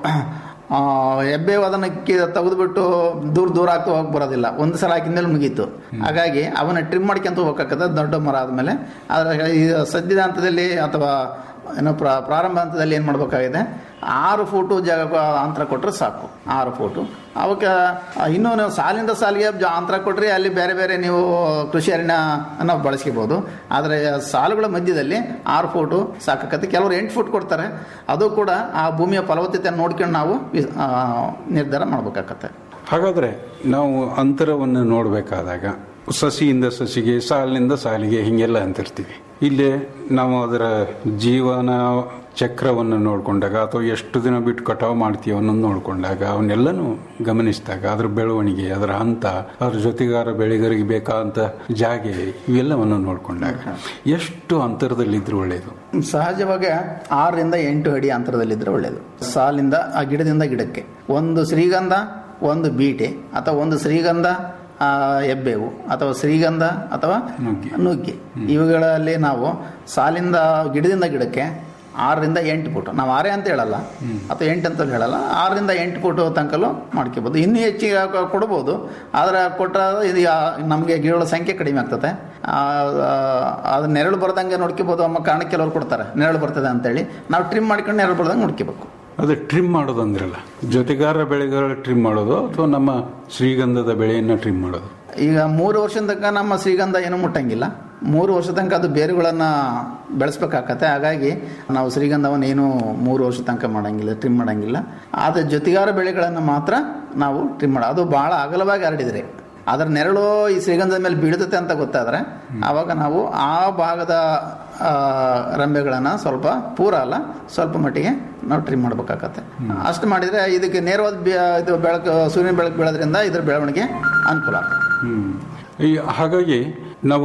ಆ, ಎಬ್ಬೇವು ಅದನ್ನು ತೆಗೆದುಬಿಟ್ಟು ದೂರ ದೂರ ಆಗ್ತಾ ಹೋಗಿ ಬರೋದಿಲ್ಲ ಒಂದು ಸಲ ಹಾಕಿದ್ಮೇಲೆ ಮುಗೀತು ಹಾಗಾಗಿ ಅವನ್ನ ಟ್ರಿಮ್ ಮಾಡ್ಕೊಂತ ಹೋಗ್ಬೇಕಾಗ್ತದೆ ದೊಡ್ಡ ಮರ ಆದಮೇಲೆ ಆದರೆ ಈ ಸದ್ಯದ ಹಂತದಲ್ಲಿ ಅಥವಾ ಏನೋ ಪ್ರ ಪ್ರಾರಂಭ ಹಂತದಲ್ಲಿ ಏನು ಮಾಡಬೇಕಾಗಿದೆ ಆರು ಫೂಟು ಜಾಗ ಅಂತರ ಕೊಟ್ಟರೆ ಸಾಕು ಆರು ಫೂಟು ಅವಕ್ಕೆ ಇನ್ನೂ ನೀವು ಸಾಲಿಂದ ಸಾಲಿಗೆ ಜ- ಅಂತರ ಕೊಟ್ಟರೆ ಅಲ್ಲಿ ಬೇರೆ ಬೇರೆ ನೀವು ಕೃಷಿ ಅರಣ್ಯ ನಾವು ಬಳಸ್ಕೋಬೋದು ಆದರೆ ಸಾಲುಗಳ ಮಧ್ಯದಲ್ಲಿ ಆರು ಫೂಟು ಸಾಕಾಗತ್ತೆ ಕೆಲವರು ಎಂಟು ಫೂಟ್ ಕೊಡ್ತಾರೆ ಅದು ಕೂಡ ಆ ಭೂಮಿಯ ಫಲವತ್ತತೆಯನ್ನು ನೋಡ್ಕೊಂಡು ನಾವು ವಿ- ಆ, ನಿರ್ಧಾರ ಮಾಡಬೇಕಾಗತ್ತೆ ಹಾಗಾದ್ರೆ ನಾವು ಅಂತರವನ್ನು ನೋಡಬೇಕಾದಾಗ ಸಸಿಯಿಂದ ಸಸಿಗೆ ಸಾಲಿನಿಂದ ಸಾಲಿಗೆ ಹಿಂಗೆಲ್ಲ ಅಂತಿರ್ತೀವಿ ಇಲ್ಲಿ ನಾವು ಅದರ ಜೀವನ ಚಕ್ರವನ್ನು ನೋಡಿಕೊಂಡಾಗ ಅಥವಾ ಎಷ್ಟು ದಿನ ಬಿಟ್ಟು ಕಟಾವು ಮಾಡ್ತೀವಿ ಅನ್ನೋದು ನೋಡಿಕೊಂಡಾಗ ಅವನ್ನೆಲ್ಲನೂ ಗಮನಿಸಿದಾಗ ಅದ್ರ ಬೆಳವಣಿಗೆ ಅದರ ಹಂತ ಅದ್ರ ಜೊತೆಗಾರ ಬೆಳೆಗರಿಗೆ ಬೇಕಾದಂತ ಜಾಗೆ ಇವೆಲ್ಲವನ್ನು ನೋಡಿಕೊಂಡಾಗ ಎಷ್ಟು ಅಂತರದಲ್ಲಿದ್ರು ಒಳ್ಳೆಯದು ಸಹಜವಾಗಿ ಆರರಿಂದ ಎಂಟು ಅಡಿ ಅಂತರದಲ್ಲಿದ್ದರೆ ಒಳ್ಳೆಯದು ಸಾಲಿಂದ ಆ ಗಿಡದಿಂದ ಗಿಡಕ್ಕೆ ಒಂದು ಶ್ರೀಗಂಧ ಒಂದು ಬೀಟೆ ಅಥವಾ ಒಂದು ಶ್ರೀಗಂಧ ಆ, ಎಬ್ಬೇವು ಅಥವಾ ಶ್ರೀಗಂಧ ಅಥವಾ ನುಗ್ಗೆ ಇವುಗಳಲ್ಲಿ ನಾವು ಸಾಲಿಂದ ಗಿಡದಿಂದ ಗಿಡಕ್ಕೆ ಆರರಿಂದ ಎಂಟು ಫುಟ್ ನಾವು ಆರೇ ಅಂತ ಹೇಳಲ್ಲ ಅಥವಾ ಎಂಟು ಅಂತ ಹೇಳಲ್ಲ ಆರರಿಂದ ಎಂಟು ಫುಟ್ ತನಕಲು ಮಾಡ್ಕೋಬೋದು ಇನ್ನೂ ಹೆಚ್ಚಿಗೆ ಹಾಕೋ- ಕೊಡ್ಬೋದು ಆದರೆ ಕೊಟ್ಟ ಇದು ಯಾ- ನಮಗೆ ಗಿಡಗಳ ಸಂಖ್ಯೆ ಕಡಿಮೆ ಆಗ್ತದೆ ಆ, ಆ, ಅದು ನೆರಳು ಬರ್ದಂಗೆ ನೋಡ್ಕೋಬೋದು ಅಮ್ಮ ಕಾರಣಕ್ಕೆ ಕೆಲವರು ಕೊಡ್ತಾರೆ ನೆರಳು ಬರ್ತದೆ ಅಂತೇಳಿ ನಾವು ಟ್ರಿಮ್ ಮಾಡ್ಕೊಂಡು ನೆರಳು ಬರ್ದಂಗೆ ನೋಡ್ಕೋಬೇಕು ಅದು ಟ್ರಿಮ್ ಮಾಡೋದು ಅಂದ್ರಲ್ಲ ಜೊತೆಗಾರ ಬೆಳೆಗಳ ಟ್ರಿಮ್ ಮಾಡೋದು ಅಥವಾ ನಮ್ಮ ಶ್ರೀಗಂಧದ ಬೆಳೆಯನ್ನು ಟ್ರಿಮ್ ಮಾಡೋದು ಈಗ ಮೂರು ವರ್ಷದ ತನಕ ನಮ್ಮ ಶ್ರೀಗಂಧ ಏನು ಮುಟ್ಟಂಗಿಲ್ಲ ಮೂರು ವರ್ಷ ತನಕ ಅದು ಬೇರುಗಳನ್ನು ಬೆಳೆಸ್ಬೇಕಾಗತ್ತೆ ಹಾಗಾಗಿ ನಾವು ಶ್ರೀಗಂಧವನ್ನು ಏನು ಮೂರು ವರ್ಷ ತನಕ ಮಾಡಂಗಿಲ್ಲ ಟ್ರಿಮ್ ಮಾಡಂಗಿಲ್ಲ ಆದರೆ ಜೊತೆಗಾರ ಬೆಳೆಗಳನ್ನು ಮಾತ್ರ ನಾವು ಟ್ರಿಮ್ ಮಾಡ ಅದು ಬಹಳ ಅಗಲವಾಗಿ ಹರಡಿದ್ರೆ ಅದರ ನೆರಳು ಈ ಶ್ರೀಗಂಧದ ಮೇಲೆ ಬೀಳುತ್ತೆ ಅಂತ ಗೊತ್ತಾದ್ರೆ ಆವಾಗ ನಾವು ಆ ಭಾಗದ ಆ, ರಂಬೆಗಳನ್ನು ಸ್ವಲ್ಪ ಪೂರ ಅಲ್ಲ ಸ್ವಲ್ಪ ಮಟ್ಟಿಗೆ ನಾವು ಟ್ರಿಮ್ ಮಾಡ್ಬೇಕಾಗತ್ತೆ ಅಷ್ಟು ಮಾಡಿದ್ರೆ ಇದಕ್ಕೆ ನೇರವಾದ ಬೆ- ಇದು ಬೆಳಕು ಸೂರ್ಯನ ಬೆಳಕು ಬೀಳೋದ್ರಿಂದ ಇದ್ರ ಬೆಳವಣಿಗೆ ಅನುಕೂಲ ಆಗ್ತದೆ ಹ್ಮ್. ಈ ಹಾಗಾಗಿ ನಾವು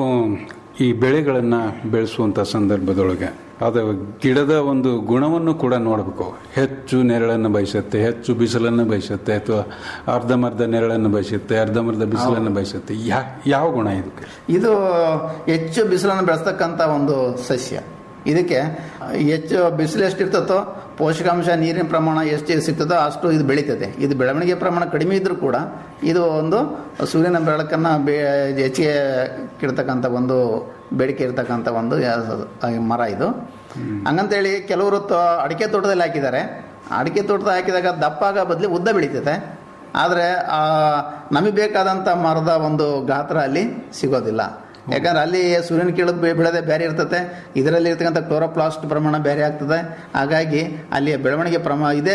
ಈ ಬೆಳೆಗಳನ್ನು ಬೆಳೆಸುವಂಥ ಸಂದರ್ಭದೊಳಗೆ ಅದು ಗಿಡದ ಒಂದು ಗುಣವನ್ನು ಕೂಡ ನೋಡಬೇಕು ಹೆಚ್ಚು ನೆರಳನ್ನು ಬಯಸುತ್ತೆ ಹೆಚ್ಚು ಬಿಸಿಲನ್ನು ಬಯಸುತ್ತೆ ಅಥವಾ ಅರ್ಧಮರ್ಧ ನೆರಳನ್ನು ಬಯಸುತ್ತೆ ಅರ್ಧಮರ್ಧ ಬಿಸಿಲನ್ನು ಬಯಸುತ್ತೆ ಯಾ ಯಾವ ಗುಣ ಇದಕ್ಕೆ ಇದು ಹೆಚ್ಚು ಬಿಸಿಲನ್ನು ಬೆಳೆಸ್ತಕ್ಕಂಥ ಒಂದು ಸಸ್ಯ ಇದಕ್ಕೆ ಹೆಚ್ಚು ಬಿಸಿಲು ಎಷ್ಟಿರ್ತತೋ ಪೋಷಕಾಂಶ ನೀರಿನ ಪ್ರಮಾಣ ಎಷ್ಟು ಸಿಗ್ತದೋ ಅಷ್ಟು ಇದು ಬೆಳೀತದೆ ಇದು ಬೆಳವಣಿಗೆ ಪ್ರಮಾಣ ಕಡಿಮೆ ಇದ್ರೂ ಕೂಡ ಇದು ಒಂದು ಸೂರ್ಯನ ಬೆಳಕನ್ನು ಬೇ ಹೆಚ್ಚಿಗೆ ಕಿಡ್ತಕ್ಕಂಥ ಒಂದು ಬೇಡಿಕೆ ಇರ್ತಕ್ಕಂಥ ಒಂದು ಯಾ- ಮರ ಇದು ಹಂಗಂತೇಳಿ ಕೆಲವರು ತೋ ಅಡಿಕೆ ತೋಟದಲ್ಲಿ ಹಾಕಿದ್ದಾರೆ ಅಡಿಕೆ ತೋಟದ ಹಾಕಿದಾಗ ದಪ್ಪಾಗ ಬದಲಿ ಉದ್ದ ಬೆಳೀತದೆ ಆದರೆ ನಮಗೆ ಬೇಕಾದಂಥ ಮರದ ಒಂದು ಗಾತ್ರ ಅಲ್ಲಿ ಸಿಗೋದಿಲ್ಲ ಯಾಕಂದ್ರೆ ಅಲ್ಲಿ ಸೂರ್ಯನ ಕೀಳದ ಬೆಳೆದೇ ಬೇರೆ ಇರ್ತದೆ ಇದರಲ್ಲಿ ಇರ್ತಕ್ಕಂಥ ಕ್ಲೋರೋಪ್ಲಾಸ್ಟ್ ಪ್ರಮಾಣ ಬೇರೆ ಆಗ್ತದೆ ಹಾಗಾಗಿ ಅಲ್ಲಿಯ ಬೆಳವಣಿಗೆ ಪ್ರಮಾಣ ಇದೇ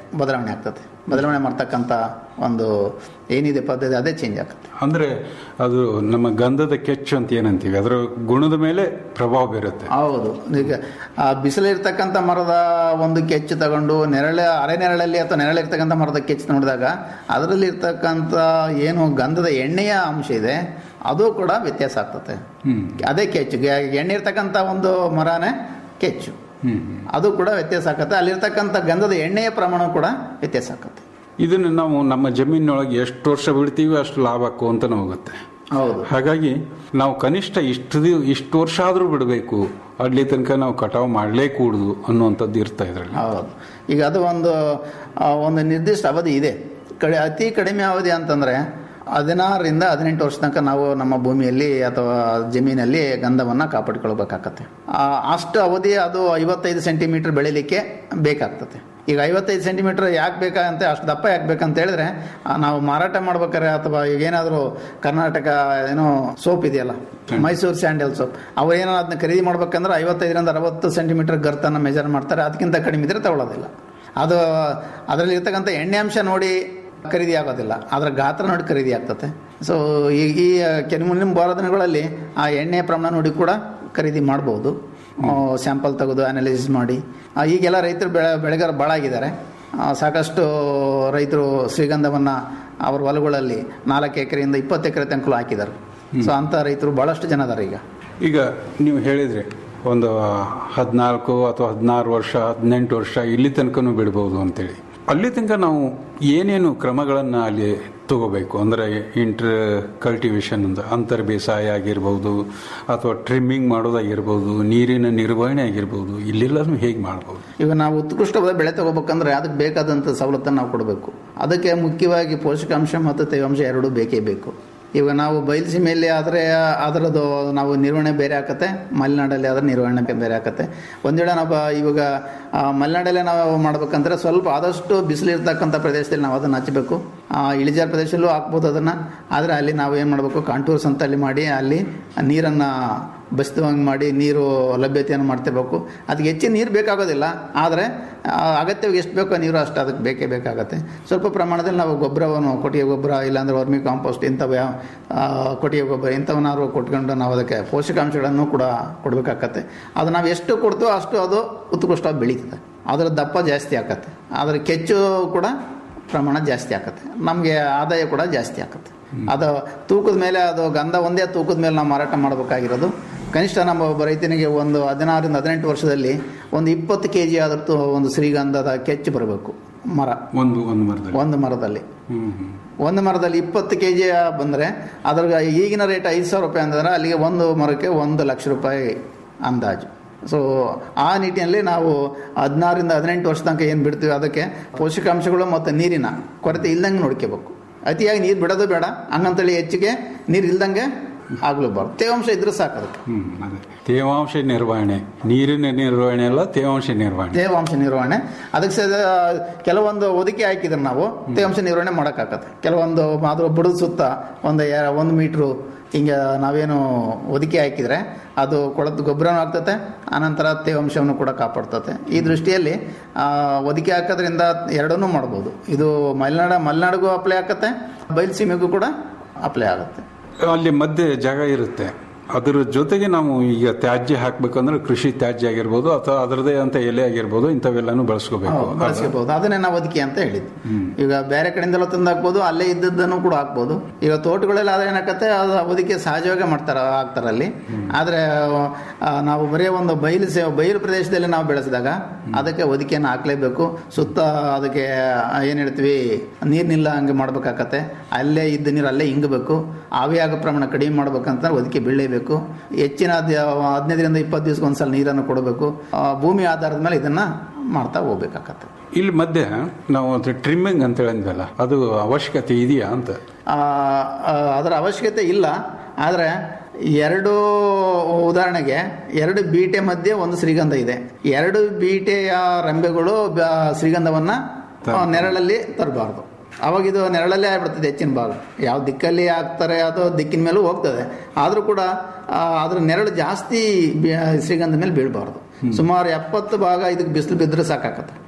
ಬದಲಾವಣೆ ಆಗ್ತದೆ ಬದಲಾವಣೆ ಮಾಡ್ತಕ್ಕಂಥ ಒಂದು ಏನಿದೆ ಪದ್ಧತಿ ಅದೇ ಚೇಂಜ್ ಆಗ್ತದೆ ಅಂದ್ರೆ ಅದು ನಮ್ಮ ಗಂಧದ ಕೆಚ್ಚು ಅಂತ ಏನಂತೀವಿ ಅದರ ಗುಣದ ಮೇಲೆ ಪ್ರಭಾವ ಬೀರುತ್ತೆ ಹೌದು ಈಗ ಆ ಬಿಸಿಲಿರ್ತಕ್ಕಂಥ ಮರದ ಒಂದು ಕೆಚ್ಚು ತಗೊಂಡು ನೆರಳ ಅರೆ ನೆರಳಲ್ಲಿ ಅಥವಾ ನೆರಳಿರ್ತಕ್ಕಂಥ ಮರದ ಕೆಚ್ಚು ನೋಡಿದಾಗ ಅದರಲ್ಲಿ ಇರ್ತಕ್ಕಂಥ ಏನು ಗಂಧದ ಎಣ್ಣೆಯ ಅಂಶ ಇದೆ ಅದು ಕೂಡ ವ್ಯತ್ಯಾಸ ಆಗ್ತದೆ ಅದೇ ಕೆಚ್ಚು ಗ- ಎಣ್ಣೆ ಇರ್ತಕ್ಕಂಥ ಒಂದು ಮರನೇ ಕೆಚ್ಚು ಅದು ಕೂಡ ವ್ಯತ್ಯಾಸ ಆಗತ್ತೆ ಅಲ್ಲಿರ್ತಕ್ಕಂಥ ಗಂಧದ ಎಣ್ಣೆಯ ಪ್ರಮಾಣ ಕೂಡ ವ್ಯತ್ಯಾಸ ಆಗತ್ತೆ ಇದನ್ನು ನಾವು ನಮ್ಮ ಜಮೀನಿನೊಳಗೆ ಎಷ್ಟು ವರ್ಷ ಬಿಡ್ತೀವಿ ಅಷ್ಟು ಲಾಭಕ್ಕೂ ಅಂತಾನೆ ಹೋಗುತ್ತೆ ಹೌದು ಹಾಗಾಗಿ ನಾವು ಕನಿಷ್ಠ ಇಷ್ಟು ದಿ- ಇಷ್ಟು ವರ್ಷ ಆದರೂ ಬಿಡಬೇಕು ಅಲ್ಲಿ ತನಕ ನಾವು ಕಟಾವು ಮಾಡಲೇ ಕೂಡುದು ಅನ್ನುವಂಥದ್ದು ಇರ್ತಾ ಇದ್ರಲ್ಲಿ ಹೌದು ಈಗ ಅದು ಒಂದು ಆ, ಒಂದು ನಿರ್ದಿಷ್ಟ ಅವಧಿ ಇದೆ ಕಡೆ ಅತಿ ಕಡಿಮೆ ಅವಧಿ ಅಂತಂದ್ರೆ ಹದಿನಾರರಿಂದ ಹದಿನೆಂಟು ವರ್ಷ ತನಕ ನಾವು ನಮ್ಮ ಭೂಮಿಯಲ್ಲಿ ಅಥವಾ ಜಮೀನಲ್ಲಿ ಗಂಧವನ್ನು ಕಾಪಾಡಿಕೊಳ್ಬೇಕಾಗತ್ತೆ ಆ, ಅಷ್ಟು ಅವಧಿ ಅದು ಐವತ್ತೈದು ಸೆಂಟಿಮೀಟರ್ ಬೆಳಿಲಿಕ್ಕೆ ಬೇಕಾಗ್ತದೆ ಈಗ ಐವತ್ತೈದು ಸೆಂಟಿಮೀಟರ್ ಯಾಕೆ ಬೇಕಂತ ಅಷ್ಟು ದಪ್ಪ ಯಾಕೆ ಬೇಕಂತ ಹೇಳಿದ್ರೆ ಆ, ನಾವು ಮಾರಾಟ ಮಾಡ್ಬೇಕಾದ್ರೆ ಅಥವಾ ಈಗ ಏನಾದರೂ ಕರ್ನಾಟಕ ಏನೋ ಸೋಪ್ ಇದೆಯಲ್ಲ ಮೈಸೂರು ಸ್ಯಾಂಡಲ್ ಸೋಪ್ ಅವ್ರು ಏನೋ ಅದನ್ನ ಖರೀದಿ ಮಾಡ್ಬೇಕಂದ್ರೆ ಐವತ್ತೈದರಿಂದ ಅರವತ್ತು ಸೆಂಟಿಮೀಟರ್ ಗರ್ತನ್ನು ಮೆಜರ್ ಮಾಡ್ತಾರೆ ಅದಕ್ಕಿಂತ ಕಡಿಮೆ ಇದ್ರೆ ತಗೊಳ್ಳೋದಿಲ್ಲ ಅದು ಅದರಲ್ಲಿ ಇರ್ತಕ್ಕಂಥ ಎಣ್ಣೆ ಅಂಶ ನೋಡಿ ಖರೀದಿ ಆಗೋದಿಲ್ಲ ಅದರ ಗಾತ್ರ ನೋಡಿ ಖರೀದಿ ಆಗ್ತದೆ ಸೊ ಈ ಈ ಕೆಲವು ಮುಂದಿನ ಬಾರ ದಿನಗಳಲ್ಲಿ ಆ ಎಣ್ಣೆ ಪ್ರಮಾಣ ನೋಡಿ ಕೂಡ ಖರೀದಿ ಮಾಡ್ಬೋದು ಸ್ಯಾಂಪಲ್ ತೆಗೆದು ಅನಾಲಿಸಿಸ್ ಮಾಡಿ ಆ, ಈಗೆಲ್ಲ ರೈತರು ಬೆಳೆ ಬೆಳೆಗಾರ ಭಾಳ ಆಗಿದ್ದಾರೆ ಆ, ಸಾಕಷ್ಟು ರೈತರು ಶ್ರೀಗಂಧವನ್ನು ಅವ್ರ ಹೊಲಗಳಲ್ಲಿ ನಾಲ್ಕು ಎಕರೆಯಿಂದ ಇಪ್ಪತ್ತು ಎಕರೆ ತನಕ ಹಾಕಿದ್ದಾರೆ ಸೊ ಅಂಥ ರೈತರು ಭಾಳಷ್ಟು ಜನ ಅದಾರೆ ಈಗ ಈಗ ನೀವು ಹೇಳಿದ್ರಿ ಒಂದು ಹದಿನಾಲ್ಕು ಅಥವಾ ಹದಿನಾರು ವರ್ಷ ಹದಿನೆಂಟು ವರ್ಷ ಇಲ್ಲಿ ತನಕನೂ ಬಿಡ್ಬೋದು ಅಂತೇಳಿ ಅಲ್ಲಿ ತನಕ ನಾವು ಏನೇನು ಕ್ರಮಗಳನ್ನು ಅಲ್ಲಿ ತಗೋಬೇಕು ಅಂದರೆ ಇಂಟರ್ ಕಲ್ಟಿವೇಶನ್ ಅಂತ ಅಂತರ್ ಬೇಸಾಯ ಆಗಿರ್ಬೋದು ಅಥವಾ ಟ್ರಿಮ್ಮಿಂಗ್ ಮಾಡೋದಾಗಿರ್ಬೋದು ನೀರಿನ ನಿರ್ವಹಣೆ ಆಗಿರ್ಬೋದು ಇಲ್ಲೆಲ್ಲನೂ ಹೇಗೆ ಮಾಡ್ಬೋದು ಈಗ ನಾವು ಉತ್ಕೃಷ್ಟವಾದ ಬೆಳೆ ತಗೋಬೇಕಂದ್ರೆ ಅದಕ್ಕೆ ಬೇಕಾದಂಥ ಸವಲತ್ತನ್ನು ನಾವು ಕೊಡಬೇಕು ಅದಕ್ಕೆ ಮುಖ್ಯವಾಗಿ ಪೋಷಕಾಂಶ ಮತ್ತು ತೇವಾಂಶ ಎರಡೂ ಬೇಕೇ ಬೇಕು ಇವಾಗ ನಾವು ಬಯಲುಸೀಮೆಯಲ್ಲಿ ಆದರೆ ಅದರದ್ದು ನಾವು ನಿರ್ವಹಣೆ ಬೇರೆ ಆಕತ್ತೆ ಮಲೆನಾಡಲ್ಲಿ ಆದರೆ ನಿರ್ವಹಣೆ ಬೇರೆ ಆಕತ್ತೆ ಒಂದು ವೇಳೆ ನಾವು ಇವಾಗ ಆ, ಮಲೆನಾಡಲ್ಲೇ ನಾವು ಮಾಡ್ಬೇಕಂದ್ರೆ ಸ್ವಲ್ಪ ಆದಷ್ಟು ಬಿಸಿಲು ಇರ್ತಕ್ಕಂಥ ಪ್ರದೇಶದಲ್ಲಿ ನಾವು ಅದನ್ನು ಹಚ್ಚಬೇಕು ಆ, ಇಳಿಜಾರು ಪ್ರದೇಶದಲ್ಲೂ ಹಾಕ್ಬೋದು ಅದನ್ನು ಆದರೆ ಅಲ್ಲಿ ನಾವು ಏನು ಮಾಡಬೇಕು ಕಾಂಟೂರ್ಸ್ ಅಂತ ಅಲ್ಲಿ ಮಾಡಿ ಅಲ್ಲಿ ನೀರನ್ನು ಬಸಿದಂಗೆ ಮಾಡಿ ನೀರು ಲಭ್ಯತೆಯನ್ನು ಮಾಡ್ತಿರ್ಬೇಕು ಅದಕ್ಕೆ ಹೆಚ್ಚಿನ ನೀರು ಬೇಕಾಗೋದಿಲ್ಲ ಆದರೆ ಆ, ಅಗತ್ಯವಾಗಿ ಎಷ್ಟು ಬೇಕೋ ನೀರು ಅಷ್ಟು ಅದಕ್ಕೆ ಬೇಕೇ ಬೇಕಾಗತ್ತೆ ಸ್ವಲ್ಪ ಪ್ರಮಾಣದಲ್ಲಿ ನಾವು ಗೊಬ್ಬರವನ್ನು ಕೊಟ್ಟಿಗೆ ಗೊಬ್ಬರ ಇಲ್ಲಾಂದ್ರೆ ವರ್ಮಿ ಕಾಂಪೋಸ್ಟ್ ಇಂಥವು ಯಾವ ಆ, ಕೊಟ್ಟಿಗೆ ಗೊಬ್ಬರ ಇಂಥವನ್ನಾರು ಕೊಟ್ಕೊಂಡು ನಾವು ಅದಕ್ಕೆ ಪೋಷಕಾಂಶಗಳನ್ನು ಕೂಡ ಕೊಡಬೇಕಾಗತ್ತೆ ಅದು ನಾವು ಎಷ್ಟು ಕೊಡ್ತೀವೋ ಅಷ್ಟು ಅದು ಉತ್ಕೃಷ್ಟವಾಗಿ ಬೆಳೀತದೆ ಅದರ ದಪ್ಪ ಜಾಸ್ತಿ ಆಕತ್ತೆ ಅದರ ಕೆಚ್ಚು ಕೂಡ ಪ್ರಮಾಣ ಜಾಸ್ತಿ ಆಕತ್ತೆ ನಮಗೆ ಆದಾಯ ಕೂಡ ಜಾಸ್ತಿ ಆಕತ್ತೆ ಅದು ತೂಕದ ಮೇಲೆ ಅದು ಗಂಧ ಒಂದೇ ತೂಕದ ಮೇಲೆ ನಾವು ಮಾರಾಟ ಮಾಡಬೇಕಾಗಿರೋದು ಕನಿಷ್ಠ ನಮ್ಮ ಒಬ್ಬ ರೈತನಿಗೆ ಒಂದು ಹದಿನಾರರಿಂದ ಹದಿನೆಂಟು ವರ್ಷದಲ್ಲಿ ಒಂದು ಇಪ್ಪತ್ತು ಕೆ ಜಿ ಆದ್ರೂ ಒಂದು ಶ್ರೀಗಂಧದ ಕೆಚ್ಚು ಬರಬೇಕು ಮರ ಒಂದು ಒಂದು ಮರದಲ್ಲಿ ಒಂದು ಮರದಲ್ಲಿ ಹ್ಮ್ ಹ್ಮ್ ಒಂದು ಮರದಲ್ಲಿ ಇಪ್ಪತ್ತು ಕೆ ಜಿ ಬಂದರೆ ಅದ್ರ ಈಗಿನ ರೇಟ್ ಐದು ಸಾವಿರ ರೂಪಾಯಿ ಅಂದರೆ ಅಲ್ಲಿಗೆ ಒಂದು ಮರಕ್ಕೆ ಒಂದು ಲಕ್ಷ ರೂಪಾಯಿ ಅಂದಾಜು ಸೊ ಆ ನಿಟ್ಟಿನಲ್ಲಿ ನಾವು ಹದಿನಾರರಿಂದ ಹದಿನೆಂಟು ವರ್ಷ ತನಕ ಏನು ಬಿಡ್ತೀವಿ ಅದಕ್ಕೆ ಪೋಷಕಾಂಶಗಳು ಮತ್ತು ನೀರಿನ ಕೊರತೆ ಇಲ್ದಂಗೆ ನೋಡ್ಕೋಬೇಕು ಅತಿಯಾಗಿ ನೀರು ಬಿಡೋದು ಬೇಡ ಹಂಗಂತೇಳಿ ಹೆಚ್ಚಿಗೆ ನೀರು ಇಲ್ದಂಗೆ ಆಗ್ಲೂಬಾರ್ದು ತೇವಾಂಶ ಇದ್ರೆ ಸಾಕು ಅದಕ್ಕೆ ಹ್ಮ್ ಅದೇ ತೇವಾಂಶ ನಿರ್ವಹಣೆ ನೀರಿನ ನಿರ್ವಹಣೆ ಅಲ್ಲ ತೇವಾಂಶ ನಿರ್ವಹಣೆ ತೇವಾಂಶ ನಿರ್ವಹಣೆ ಅದಕ್ಕೆ ಸಹ ಕೆಲವೊಂದು ಒದಕೆ ಹಾಕಿದ್ರೆ ನಾವು ತೇವಾಂಶ ನಿರ್ವಹಣೆ ಮಾಡೋಕ್ಕಾಗತ್ತೆ ಕೆಲವೊಂದು ಅದ್ರ ಬುಡದ ಸುತ್ತ ಒಂದು ಎ- ಒಂದು ಮೀಟ್ರು ಹಿಂಗೆ ನಾವೇನು ಒದಕೆ ಹಾಕಿದರೆ ಅದು ಕೊಳತು ಗೊಬ್ಬರನೂ ಆಗ್ತತೆ ಆನಂತರ ತೇವಾಂಶವನ್ನು ಕೂಡ ಕಾಪಾಡ್ತತೆ ಈ ದೃಷ್ಟಿಯಲ್ಲಿ ಆ, ಒದಕೆ ಹಾಕೋದ್ರಿಂದ ಎರಡನ್ನೂ ಮಾಡ್ಬೋದು ಇದು ಮಲೆನಾಡ ಮಲೆನಾಡಿಗೂ ಅಪ್ಲೈ ಆಕತ್ತೆ ಬಯಲುಸೀಮೆಗೂ ಕೂಡ ಅಪ್ಲೈ ಆಗುತ್ತೆ ಅಲ್ಲಿ ಮಧ್ಯೆ ಜಾಗ ಇರುತ್ತೆ ಅದರ ಜೊತೆಗೆ ನಾವು ಈಗ ತ್ಯಾಜ್ಯ ಹಾಕ್ಬೇಕಂದ್ರೆ ಕೃಷಿ ತ್ಯಾಜ್ಯ ಆಗಿರ್ಬೋದು ಅಥವಾ ಅದರದೇ ಅಂತ ಎಲೆ ಆಗಿರ್ಬೋದು ಇಂಥವೆಲ್ಲಾನು ಬಳಸ್ಕೋಬೇಕು ಹೌದು, ಬಳಸ್ಕೋಬಹುದು ಅದನ್ನೇ ನಾವು ಒದಕೆ ಅಂತ ಹೇಳಿದ್ದು ಈಗ ಬೇರೆ ಕಡೆಯಿಂದಲೂ ತಂದು ಹಾಕ್ಬೋದು ಅಲ್ಲೇ ಇದ್ದದ್ದನ್ನು ಕೂಡ ಹಾಕ್ಬೋದು ಈಗ ತೋಟಗಳೆಲ್ಲ ಆದ್ರೆ ಏನಾಗತ್ತೆ ಅದು ಒದಕೆ ಸಹಜವಾಗಿ ಮಾಡ್ತಾರ ಹಾಕ್ತಾರಲ್ಲಿ ಆದ್ರೆ ಆ, ನಾವು ಬರೀ ಒಂದು ಬಯಲು ಸೇ ಬಯಲು ಪ್ರದೇಶದಲ್ಲಿ ನಾವು ಬೆಳೆಸಿದಾಗ ಅದಕ್ಕೆ ಒದಕೆಯನ್ನು ಹಾಕ್ಲೇಬೇಕು ಸುತ್ತ ಅದಕ್ಕೆ ಏನ್ ಹೇಳ್ತೀವಿ ನೀರ್ ನಿಲ್ಲ ಹಂಗೆ ಮಾಡ್ಬೇಕಾಗತ್ತೆ ಅಲ್ಲೇ ಇದ್ದ ನೀರು ಅಲ್ಲೇ ಹಿಂಗಬೇಕು ಆವಿಯಾಗ ಪ್ರಮಾಣ ಕಡಿಮೆ ಮಾಡ್ಬೇಕಂತ ಒದಕೆ ಬೀಳಲೇಬೇಕು ಹೆಚ್ಚಿನ ಅದ್- ಹದಿನೈದರಿಂದ ಇಪ್ಪತ್ತು ದಿವಸಕ್ಕೆ ಒಂದ್ಸಲ ನೀರನ್ನು ಕೊಡಬೇಕು ಆ, ಭೂಮಿ ಆಧಾರದ ಮೇಲೆ ಇದನ್ನ ಮಾಡ್ತಾ ಹೋಗ್ಬೇಕಾಗತ್ತೆ ಇಲ್ಲಿ ಮಧ್ಯೆ ನಾವು ಅದು ಟ್ರಿಮ್ಮಿಂಗ್ ಅಂತ ಹೇಳಿದ್ವಲ್ಲ ಅದು ಅವಶ್ಯಕತೆ ಇದೆಯಾ ಅಂತ ಆ, ಆ, ಅದರ ಅವಶ್ಯಕತೆ ಇಲ್ಲ ಆದರೆ ಎರಡು ಉದಾಹರಣೆಗೆ ಎರಡು ಬೀಟೆ ಮಧ್ಯೆ ಒಂದು ಶ್ರೀಗಂಧ ಇದೆ ಎರಡು ಬೀಟೆಯ ರೆಂಬೆಗಳು ಬ- ಶ್ರೀಗಂಧವನ್ನ ಆ, ನೆರಳಲ್ಲಿ ತರಬಾರ್ದು ಅವಾಗ ಇದು ನೆರಳಲ್ಲೇ ಆಗ್ಬಿಡ್ತದೆ ಹೆಚ್ಚಿನ ಭಾಗ ಯಾವ ದಿಕ್ಕಲ್ಲಿ ಹಾಕ್ತಾರೆ ಅದು ದಿಕ್ಕಿನ ಮೇಲೂ ಹೋಗ್ತದೆ ಆದರೂ ಕೂಡ ಆ, ಅದ್ರ ನೆರಳು ಜಾಸ್ತಿ ಬಿ- ಶ್ರೀಗಂಧ ಮೇಲೆ ಬೀಳಬಾರ್ದು ಸುಮಾರು ಎಪ್ಪತ್ತು ಭಾಗ ಇದಕ್ಕೆ ಬಿಸಿಲು ಬಿದ್ದರೆ ಸಾಕಾಗತ್ತೆ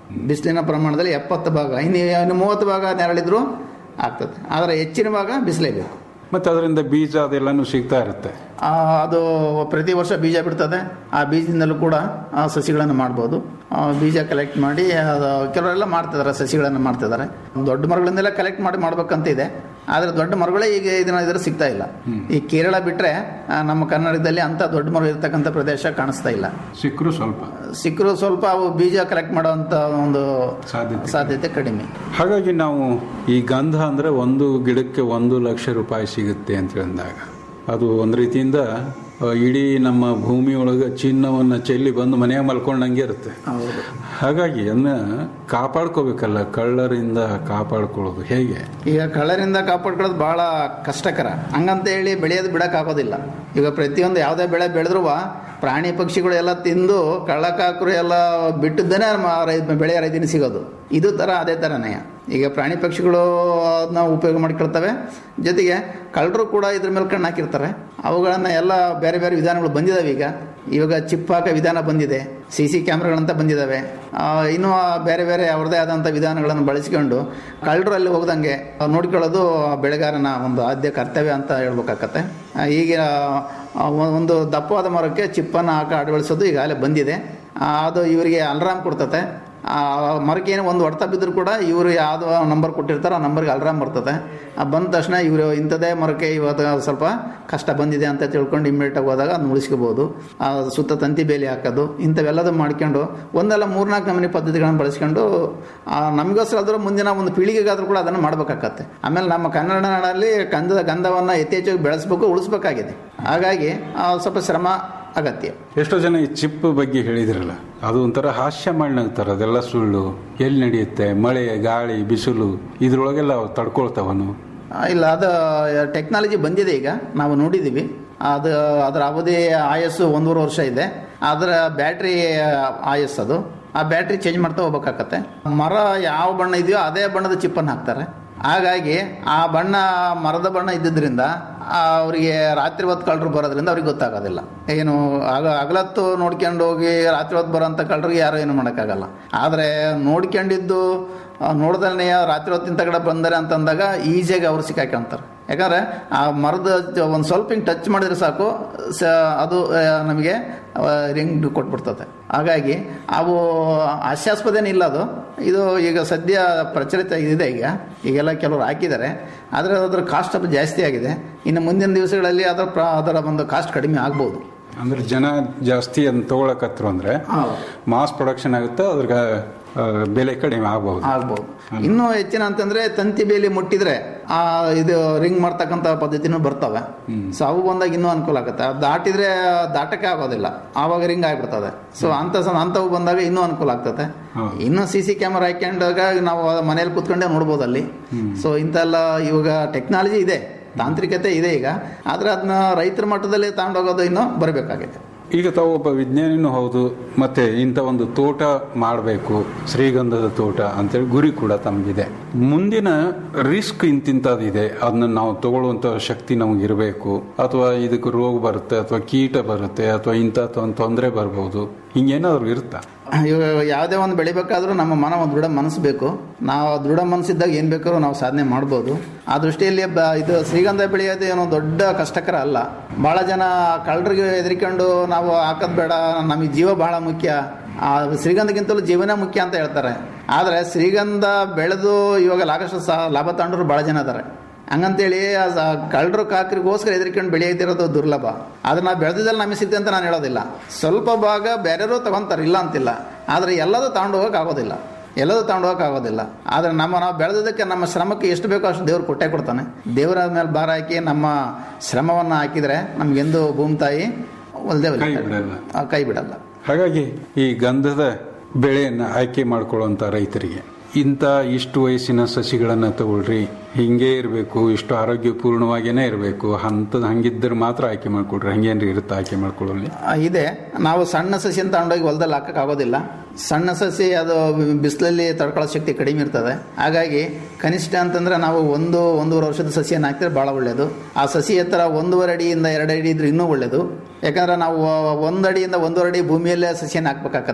ಬಿಸಿಲಿನ ಪ್ರಮಾಣದಲ್ಲಿ ಎಪ್ಪತ್ತು ಭಾಗ ಇನ್ನು ಇನ್ನು ಮೂವತ್ತು ಭಾಗ ನೆರಳಿದ್ರು ಆಗ್ತದೆ ಆದರೆ ಹೆಚ್ಚಿನ ಭಾಗ ಬಿಸಿಲೇಬೇಕು ಮತ್ತೆ ಅದರಿಂದ ಬೀಜ ಅದೆಲ್ಲನೂ ಸಿಗ್ತಾ ಇರುತ್ತೆ ಆ, ಅದು ಪ್ರತಿ ವರ್ಷ ಬೀಜ ಬಿಡ್ತದೆ ಆ ಬೀಜದಿಂದಲೂ ಕೂಡ ಆ ಸಸಿಗಳನ್ನು ಮಾಡ್ಬೋದು ಆ, ಬೀಜ ಕಲೆಕ್ಟ್ ಮಾಡಿ ಅದು ಕೆಲವರೆಲ್ಲ ಮಾಡ್ತಿದ್ದಾರೆ ಸಸಿಗಳನ್ನು ಮಾಡ್ತಿದ್ದಾರೆ ದೊಡ್ಡ ಮರಗಳಿಂದೆಲ್ಲ ಕಲೆಕ್ಟ್ ಮಾಡಿ ಮಾಡ್ಬೇಕಂತ ಇದೆ ಆದರೆ ದೊಡ್ಡ ಮರಗಳೇ ಈಗ ಇದನ್ನ ಇದ್ರ ಸಿಗ್ತಾ ಇಲ್ಲ ಈ ಕೇರಳ ಬಿಟ್ಟರೆ ನಮ್ಮ ಕರ್ನಾಟಕದಲ್ಲಿ ಅಂತ ದೊಡ್ಡ ಮರ ಇರ್ತಕ್ಕಂಥ ಪ್ರದೇಶ ಕಾಣಿಸ್ತಾ ಇಲ್ಲ ಸಿಕ್ಕರು ಸ್ವಲ್ಪ ಸಿಕ್ಕರು ಸ್ವಲ್ಪ ಅವು ಬೀಜ ಕಲೆಕ್ಟ್ ಮಾಡುವಂತ ಒಂದು ಸಾಧ್ಯತೆ ಸಾಧ್ಯತೆ ಕಡಿಮೆ ಹಾಗಾಗಿ ನಾವು ಈ ಗಂಧ ಅಂದ್ರೆ ಒಂದು ಗಿಡಕ್ಕೆ ಒಂದು ಲಕ್ಷ ರೂಪಾಯಿ ಸಿಗುತ್ತೆ ಅಂತ ಅಂದಾಗ ಅದು ಒಂದು ರೀತಿಯಿಂದ ಆ, ಇಡೀ ನಮ್ಮ ಭೂಮಿಯೊಳಗೆ ಚಿನ್ನವನ್ನು ಚೆಲ್ಲಿ ಬಂದು ಮನೆಯಾಗ ಮಲ್ಕೊಂಡಂಗೆ ಇರುತ್ತೆ ಹಾಗಾಗಿ ಅದನ್ನ ಕಾಪಾಡ್ಕೋಬೇಕಲ್ಲ ಕಳ್ಳರಿಂದ ಕಾಪಾಡ್ಕೊಳ್ಳೋದು ಹೇಗೆ ಈಗ ಕಳ್ಳರಿಂದ ಕಾಪಾಡ್ಕೊಳ್ಳೋದು ಬಹಳ ಕಷ್ಟಕರ ಹಂಗಂತ ಹೇಳಿ ಬೆಳೆಯೋದು ಬಿಡಕ್ ಆಗೋದಿಲ್ಲ ಈಗ ಪ್ರತಿಯೊಂದು ಯಾವುದೇ ಬೆಳೆ ಬೆಳೆದ್ರು ಪ್ರಾಣಿ ಪಕ್ಷಿಗಳು ಎಲ್ಲ ತಿಂದು ಕಳ್ಳಕಾಕರು ಎಲ್ಲ ಬಿಟ್ಟಿದ್ದೇನೆ ರೈ- ಬೆಳೆಯ ರೈತನಿಗೆ ಸಿಗೋದು ಇದು ತರ ಅದೇ ತರನೇ ಈಗ ಪ್ರಾಣಿ ಪಕ್ಷಿಗಳು ಅದನ್ನ ಉಪಯೋಗ ಮಾಡ್ಕೊಳ್ತವೆ ಜೊತೆಗೆ ಕಳ್ಳರು ಕೂಡ ಇದ್ರ ಮೇಲೆ ಕಣ್ಣು ಹಾಕಿರ್ತಾರೆ ಅವುಗಳನ್ನ ಎಲ್ಲ ಬೇರೆ ಬೇರೆ ವಿಧಾನಗಳು ಬಂದಿದಾವೆ ಈಗ ಇವಾಗ ಚಿಪ್ ಹಾಕೋ ವಿಧಾನ ಬಂದಿದೆ ಸಿ ಸಿ ಕ್ಯಾಮ್ರಾಗಳಂತ ಬಂದಿದ್ದಾವೆ ಆ, ಇನ್ನೂ ಆ ಬೇರೆ ಬೇರೆ ಅವ್ರದೇ ಆದಂಥ ವಿಧಾನಗಳನ್ನು ಬಳಸಿಕೊಂಡು ಕಳ್ಳರು ಅಲ್ಲಿ ಹೋಗ್ದಂಗೆ ನೋಡ್ಕೊಳ್ಳೋದು ಆ ಬೆಳೆಗಾರನ ಒಂದು ಆದ್ಯ ಕರ್ತವ್ಯ ಅಂತ ಹೇಳ್ಬೇಕಾಗತ್ತೆ ಆ, ಈಗ ಆ, ಒಂದು ದಪ್ಪವಾದ ಮರಕ್ಕೆ ಚಿಪ್ಪನ್ನು ಹಾಕಿ ಅಳವಡಿಸೋದು ಈಗಾಗಲೇ ಬಂದಿದೆ ಆ, ಅದು ಇವರಿಗೆ ಅಲಾರಾಮ್ ಕೊಡ್ತತೆ ಆ ಮರಕ್ಕೆ ಏನು ಒಂದು ಹೊಡೆತ ಬಿದ್ದರೂ ಕೂಡ ಇವರು ಯಾವುದು ನಂಬರ್ ಕೊಟ್ಟಿರ್ತಾರೋ ಆ ನಂಬರ್ಗೆ ಅಲಾರಾಮ್ ಬರ್ತದೆ ಆ ಬಂದ ತಕ್ಷಣ ಇವರು ಇಂಥದೇ ಮರಕ್ಕೆ ಇವತ್ತು ಸ್ವಲ್ಪ ಕಷ್ಟ ಬಂದಿದೆ ಅಂತ ತಿಳ್ಕೊಂಡು ಇಮ್ಮಿಡಿಯೇಟಾಗಿ ಹೋದಾಗ ಅದನ್ನ ಉಳಿಸ್ಕೋಬೋದು ಆ ಸುತ್ತ ತಂತಿ ಬೇಲಿ ಹಾಕೋದು ಇಂಥವೆಲ್ಲದೂ ಮಾಡ್ಕೊಂಡು ಒಂದಲ್ಲ ಮೂರ್ನಾಲ್ಕು ನಮೂನಿ ಪದ್ಧತಿಗಳನ್ನು ಬಳಸ್ಕೊಂಡು ಆ, ನಮಗೋಸ್ಕರ ಆದರೂ ಮುಂದಿನ ಒಂದು ಪೀಳಿಗೆಗಾದ್ರೂ ಕೂಡ ಅದನ್ನು ಮಾಡ್ಬೇಕಾಗತ್ತೆ ಆಮೇಲೆ ನಮ್ಮ ಕನ್ನಡ ನಾಡಲ್ಲಿ ಗಂಧದ ಗಂಧವನ್ನು ಯಥೇಚ್ಛವಾಗಿ ಬೆಳೆಸಬೇಕು ಉಳಿಸ್ಬೇಕಾಗಿದೆ ಹಾಗಾಗಿ ಆ, ಸ್ವಲ್ಪ ಶ್ರಮ ಅಗತ್ಯ ಎಷ್ಟೋ ಜನ ಈ ಚಿಪ್ ಬಗ್ಗೆ ಹೇಳಿದ್ರಲ್ಲ ಅದು ಒಂಥರ ಹಾಸ್ಯ ಮಾಡಿ ನಗ್ತಾರೆ ಅದೆಲ್ಲ ಸುಳ್ಳು ಎಲ್ಲಿ ನಡೆಯುತ್ತೆ ಮಳೆ ಗಾಳಿ ಬಿಸಿಲು ಇದ್ರೊಳಗೆಲ್ಲ ಅವು ತಡ್ಕೊಳ್ತಾವನು ಆ, ಇಲ್ಲ ಅದು ಟೆಕ್ನಾಲಜಿ ಬಂದಿದೆ ಈಗ ನಾವು ನೋಡಿದ್ದೀವಿ ಅದು ಅದರ ಅವಧಿ ಆಯಸ್ಸು ಒಂದೂವರೆ ವರ್ಷ ಇದೆ ಅದರ ಬ್ಯಾಟ್ರಿ ಆಯಸ್ ಅದು ಆ ಬ್ಯಾಟ್ರಿ ಚೇಂಜ್ ಮಾಡ್ತಾ ಹೋಗ್ಬೇಕಾಗತ್ತೆ ಮರ ಯಾವ ಬಣ್ಣ ಇದೆಯೋ ಅದೇ ಬಣ್ಣದ ಚಿಪ್ಪನ್ನು ಹಾಕ್ತಾರೆ ಹಾಗಾಗಿ ಆ ಬಣ್ಣ ಮರದ ಬಣ್ಣ ಇದ್ದಿದ್ರಿಂದ ಆ, ಅವರಿಗೆ ರಾತ್ರಿ ಹೊತ್ತು ಕಳ್ಳರು ಬರೋದ್ರಿಂದ ಅವ್ರಿಗೆ ಗೊತ್ತಾಗೋದಿಲ್ಲ ಏನು ಆಗ ಹಗಲತ್ತು ನೋಡ್ಕೊಂಡು ಹೋಗಿ ರಾತ್ರಿ ಹೊತ್ತು ಬರೋಂಥ ಕಳ್ಳರಿಗೆ ಯಾರು ಏನು ಮಾಡೋಕ್ಕಾಗಲ್ಲ ಆದರೆ ನೋಡ್ಕೊಂಡಿದ್ದು ಆ, ನೋಡ್ದಲ್ನೇ ರಾತ್ರಿ ಹೊತ್ತಿನ ತಗಡೆ ಬಂದರೆ ಅಂತಂದಾಗ ಈಸಿಯಾಗಿ ಅವ್ರು ಸಿಕ್ಕಾಕೊಂತಾರೆ ಯಾಕಂದ್ರೆ ಆ ಮರದ ಒಂದು ಸ್ವಲ್ಪ ಹಿಂಗೆ ಟಚ್ ಮಾಡಿದ್ರೆ ಸಾಕು ಸ ಅದು ಆ, ನಮಗೆ ರಿಂಗ್ ಕೊಟ್ಬಿಡ್ತದೆ ಹಾಗಾಗಿ ಅವು ಹಾಸ್ಯಾಸ್ಪದೇನೂ ಇಲ್ಲ ಅದು ಇದು ಈಗ ಸದ್ಯ ಪ್ರಚಲಿತ ಇದೆ ಈಗ ಈಗೆಲ್ಲ ಕೆಲವರು ಹಾಕಿದ್ದಾರೆ ಆದರೆ ಅದರ ಕಾಸ್ಟ್ ಸ್ವಲ್ಪ ಜಾಸ್ತಿ ಆಗಿದೆ ಇನ್ನು ಮುಂದಿನ ದಿವಸಗಳಲ್ಲಿ ಅದರ ಪ್ರ- ಅದರ ಒಂದು ಕಾಸ್ಟ್ ಕಡಿಮೆ ಆಗ್ಬೋದು ಅಂದ್ರೆ ಜನ ಜಾಸ್ತಿ ಅದನ್ನ ತಗೊಳಕತ್ರು ಅಂದ್ರೆ ಮಾಸ್ ಪ್ರೊಡಕ್ಷನ್ ಆಗುತ್ತೆ ಅದ್ರ ಆ, ಬೆಲೆ ಕಡಿಮೆ ಆಗಬಹುದು ಆಗ್ಬೋದು ಇನ್ನೂ ಹೆಚ್ಚಿನ ಅಂತಂದ್ರೆ ತಂತಿ ಬೇಲಿ ಮುಟ್ಟಿದ್ರೆ ಆ ಇದು ರಿಂಗ್ ಮಾಡ್ತಕ್ಕಂಥ ಪದ್ಧತಿನೂ ಬರ್ತವೆ ಸೊ ಅವು ಬಂದಾಗ ಇನ್ನೂ ಅನುಕೂಲ ಆಗುತ್ತೆ ಅದು ದಾಟಿದ್ರೆ ದಾಟಕ್ಕೆ ಆಗೋದಿಲ್ಲ ಆವಾಗ ರಿಂಗ್ ಆಗ್ಬಿಡ್ತದೆ ಸೊ ಅಂತ ಸ- ಅಂಥವು ಬಂದಾಗ ಇನ್ನೂ ಅನುಕೂಲ ಆಗ್ತದೆ ಇನ್ನು ಸಿ ಸಿ ಕ್ಯಾಮರಾ ಹಾಕ್ಕೊಂಡಾಗ ನಾವು ಮನೇಲಿ ಕೂತ್ಕೊಂಡೇ ನೋಡ್ಬೋದು ಅಲ್ಲಿ ಸೊ ಇಂಥೆಲ್ಲ ಇವಾಗ ಟೆಕ್ನಾಲಜಿ ಇದೆ ತಾಂತ್ರಿಕತೆ ಇದೆ ಈಗ ಆದ್ರೆ ಅದನ್ನ ರೈತರ ಮಟ್ಟದಲ್ಲಿ ತಗೊಂಡೋಗೋದು ಇನ್ನೂ ಬರಬೇಕಾಗಿದೆ ಈಗ ತಾವು ಒಬ್ಬ ವಿಜ್ಞಾನಿನೂ ಹೌದು ಮತ್ತೆ ಇಂಥ ಒಂದು ತೋಟ ಮಾಡಬೇಕು ಶ್ರೀಗಂಧದ ತೋಟ ಅಂತೇಳಿ ಗುರಿ ಕೂಡ ತಮಗಿದೆ ಮುಂದಿನ ರಿಸ್ಕ್ ಇಂತಿಂತದಿದೆ ಅದನ್ನ ನಾವು ತಗೊಳ್ಳುವಂತ ಶಕ್ತಿ ನಮಗೆ ಇರಬೇಕು ಅಥವಾ ಇದಕ್ಕೆ ರೋಗ ಬರುತ್ತೆ ಅಥವಾ ಕೀಟ ಬರುತ್ತೆ ಅಥವಾ ಇಂಥ ತೊಂದರೆ ಬರ್ಬೋದು ಹಿಂಗೇನಾದ್ರು ಇರುತ್ತಾ ಇವಾಗ ಯಾವುದೇ ಒಂದು ಬೆಳಿಬೇಕಾದ್ರೂ ನಮ್ಮ ಮನ ಒಂದು ದೃಢ ಮನಸ್ಸು ಬೇಕು ನಾವು ಆ ದೃಢ ಮನಸ್ಸಿದ್ದಾಗ ಏನು ಬೇಕಾದ್ರೂ ನಾವು ಸಾಧನೆ ಮಾಡ್ಬೋದು ಆ ದೃಷ್ಟಿಯಲ್ಲಿ ಬ- ಇದು ಶ್ರೀಗಂಧ ಬೆಳೆಯೋದು ಏನೋ ದೊಡ್ಡ ಕಷ್ಟಕರ ಅಲ್ಲ ಭಾಳ ಜನ ಕಳ್ಳರಿಗೆ ಹೆದರಿಕೊಂಡು ನಾವು ಹಾಕೋದು ಬೇಡ ನಮಗೆ ಜೀವ ಬಹಳ ಮುಖ್ಯ ಆ ಶ್ರೀಗಂಧಕ್ಕಿಂತಲೂ ಜೀವನ ಮುಖ್ಯ ಅಂತ ಹೇಳ್ತಾರೆ ಆದರೆ ಶ್ರೀಗಂಧ ಬೆಳೆದು ಇವಾಗ ಲಾಗಷ್ಟು ಸಹ ಲಾಭ ತಗೊಂಡ್ರು ಭಾಳ ಜನ ಇದ್ದಾರೆ ಹಂಗಂತೇಳಿ ಕಳ್ಳರು ಕಾಕರಿಗೋಸ್ಕರ ಹೆದರ್ಕೊಂಡು ಬೆಳೆಯದಿರೋದು ದುರ್ಲಭ ಆದ್ರೆ ನಾವು ಬೆಳೆದಿದ್ದಲ್ಲಿ ನಮಗೆ ಸಿಗ್ತದೆ ಅಂತ ನಾನು ಹೇಳೋದಿಲ್ಲ ಸ್ವಲ್ಪ ಭಾಗ ಬೇರೆಯವರು ತಗೊಂತಾರೆ ಇಲ್ಲ ಅಂತಿಲ್ಲ ಆದರೆ ಎಲ್ಲದೂ ತಗೊಂಡು ಹೋಗಕ್ಕೆ ಆಗೋದಿಲ್ಲ ಎಲ್ಲದೂ ತಗೊಂಡು ಹೋಗಕ್ಕೆ ಆಗೋದಿಲ್ಲ ಆದರೆ ನಮ್ಮ ನಾವು ಬೆಳೆದದಕ್ಕೆ ನಮ್ಮ ಶ್ರಮಕ್ಕೆ ಎಷ್ಟು ಬೇಕೋ ಅಷ್ಟು ದೇವ್ರು ಕೊಟ್ಟೇ ಕೊಡ್ತಾನೆ ದೇವರ ಮೇಲೆ ಭಾರ ಹಾಕಿ ನಮ್ಮ ಶ್ರಮವನ್ನು ಹಾಕಿದರೆ ನಮಗೆಂದು ಭೂಮಿ ತಾಯಿ ಒಲ್ದೇ ಕೈ ಬಿಡಲ್ಲ. ಕೈ ಬಿಡಲ್ಲ ಹಾಗಾಗಿ ಈ ಗಂಧದ ಬೆಳೆಯನ್ನು ಆಯ್ಕೆ ಮಾಡ್ಕೊಳ್ಳುವಂಥ ರೈತರಿಗೆ ಇಂಥ ಇಷ್ಟು ವಯಸ್ಸಿನ ಸಸಿಗಳನ್ನು ತಗೊಳ್ರಿ ಹಿಂಗೆ ಇರಬೇಕು ಇಷ್ಟು ಆರೋಗ್ಯಪೂರ್ಣವಾಗಿಯೇ ಇರಬೇಕು ಅಂಥದ್ದು ಹಂಗಿದ್ದರೆ ಮಾತ್ರ ಆಯ್ಕೆ ಮಾಡ್ಕೊಳ್ರಿ ಹಂಗೇನ್ರಿ ಇರುತ್ತೆ ಆಯ್ಕೆ ಮಾಡ್ಕೊಳ್ಳಲ್ಲಿ ಆ, ಇದೆ ನಾವು ಸಣ್ಣ ಸಸಿ ಅಂತ ತಗೊಂಡೋಗಿ ಹೊಲದಲ್ಲಿ ಹಾಕಕ್ಕೆ ಆಗೋದಿಲ್ಲ ಸಣ್ಣ ಸಸಿ ಅದು ಬಿಸಿಲಲ್ಲಿ ತಡ್ಕೊಳ್ಳೋ ಶಕ್ತಿ ಕಡಿಮೆ ಇರ್ತದೆ ಹಾಗಾಗಿ ಕನಿಷ್ಠ ಅಂತಂದ್ರೆ ನಾವು ಒಂದು ಒಂದೂವರೆ ವರ್ಷದ ಸಸಿಯನ್ನು ಹಾಕಿದ್ರೆ ಭಾಳ ಒಳ್ಳೆಯದು ಆ ಸಸಿ ಎತ್ತರ ಒಂದೂವರೆ ಅಡಿಯಿಂದ ಎರಡು ಅಡಿ ಇದ್ರೆ ಇನ್ನೂ ಒಳ್ಳೆಯದು ಯಾಕಂದ್ರೆ ನಾವು ಒಂದು ಅಡಿಯಿಂದ ಒಂದೂವರೆ ಅಡಿ ಭೂಮಿಯಲ್ಲೇ ಸಸಿಯನ್ನು ಹಾಕ್ಬೇಕಾಗತ್ತೆ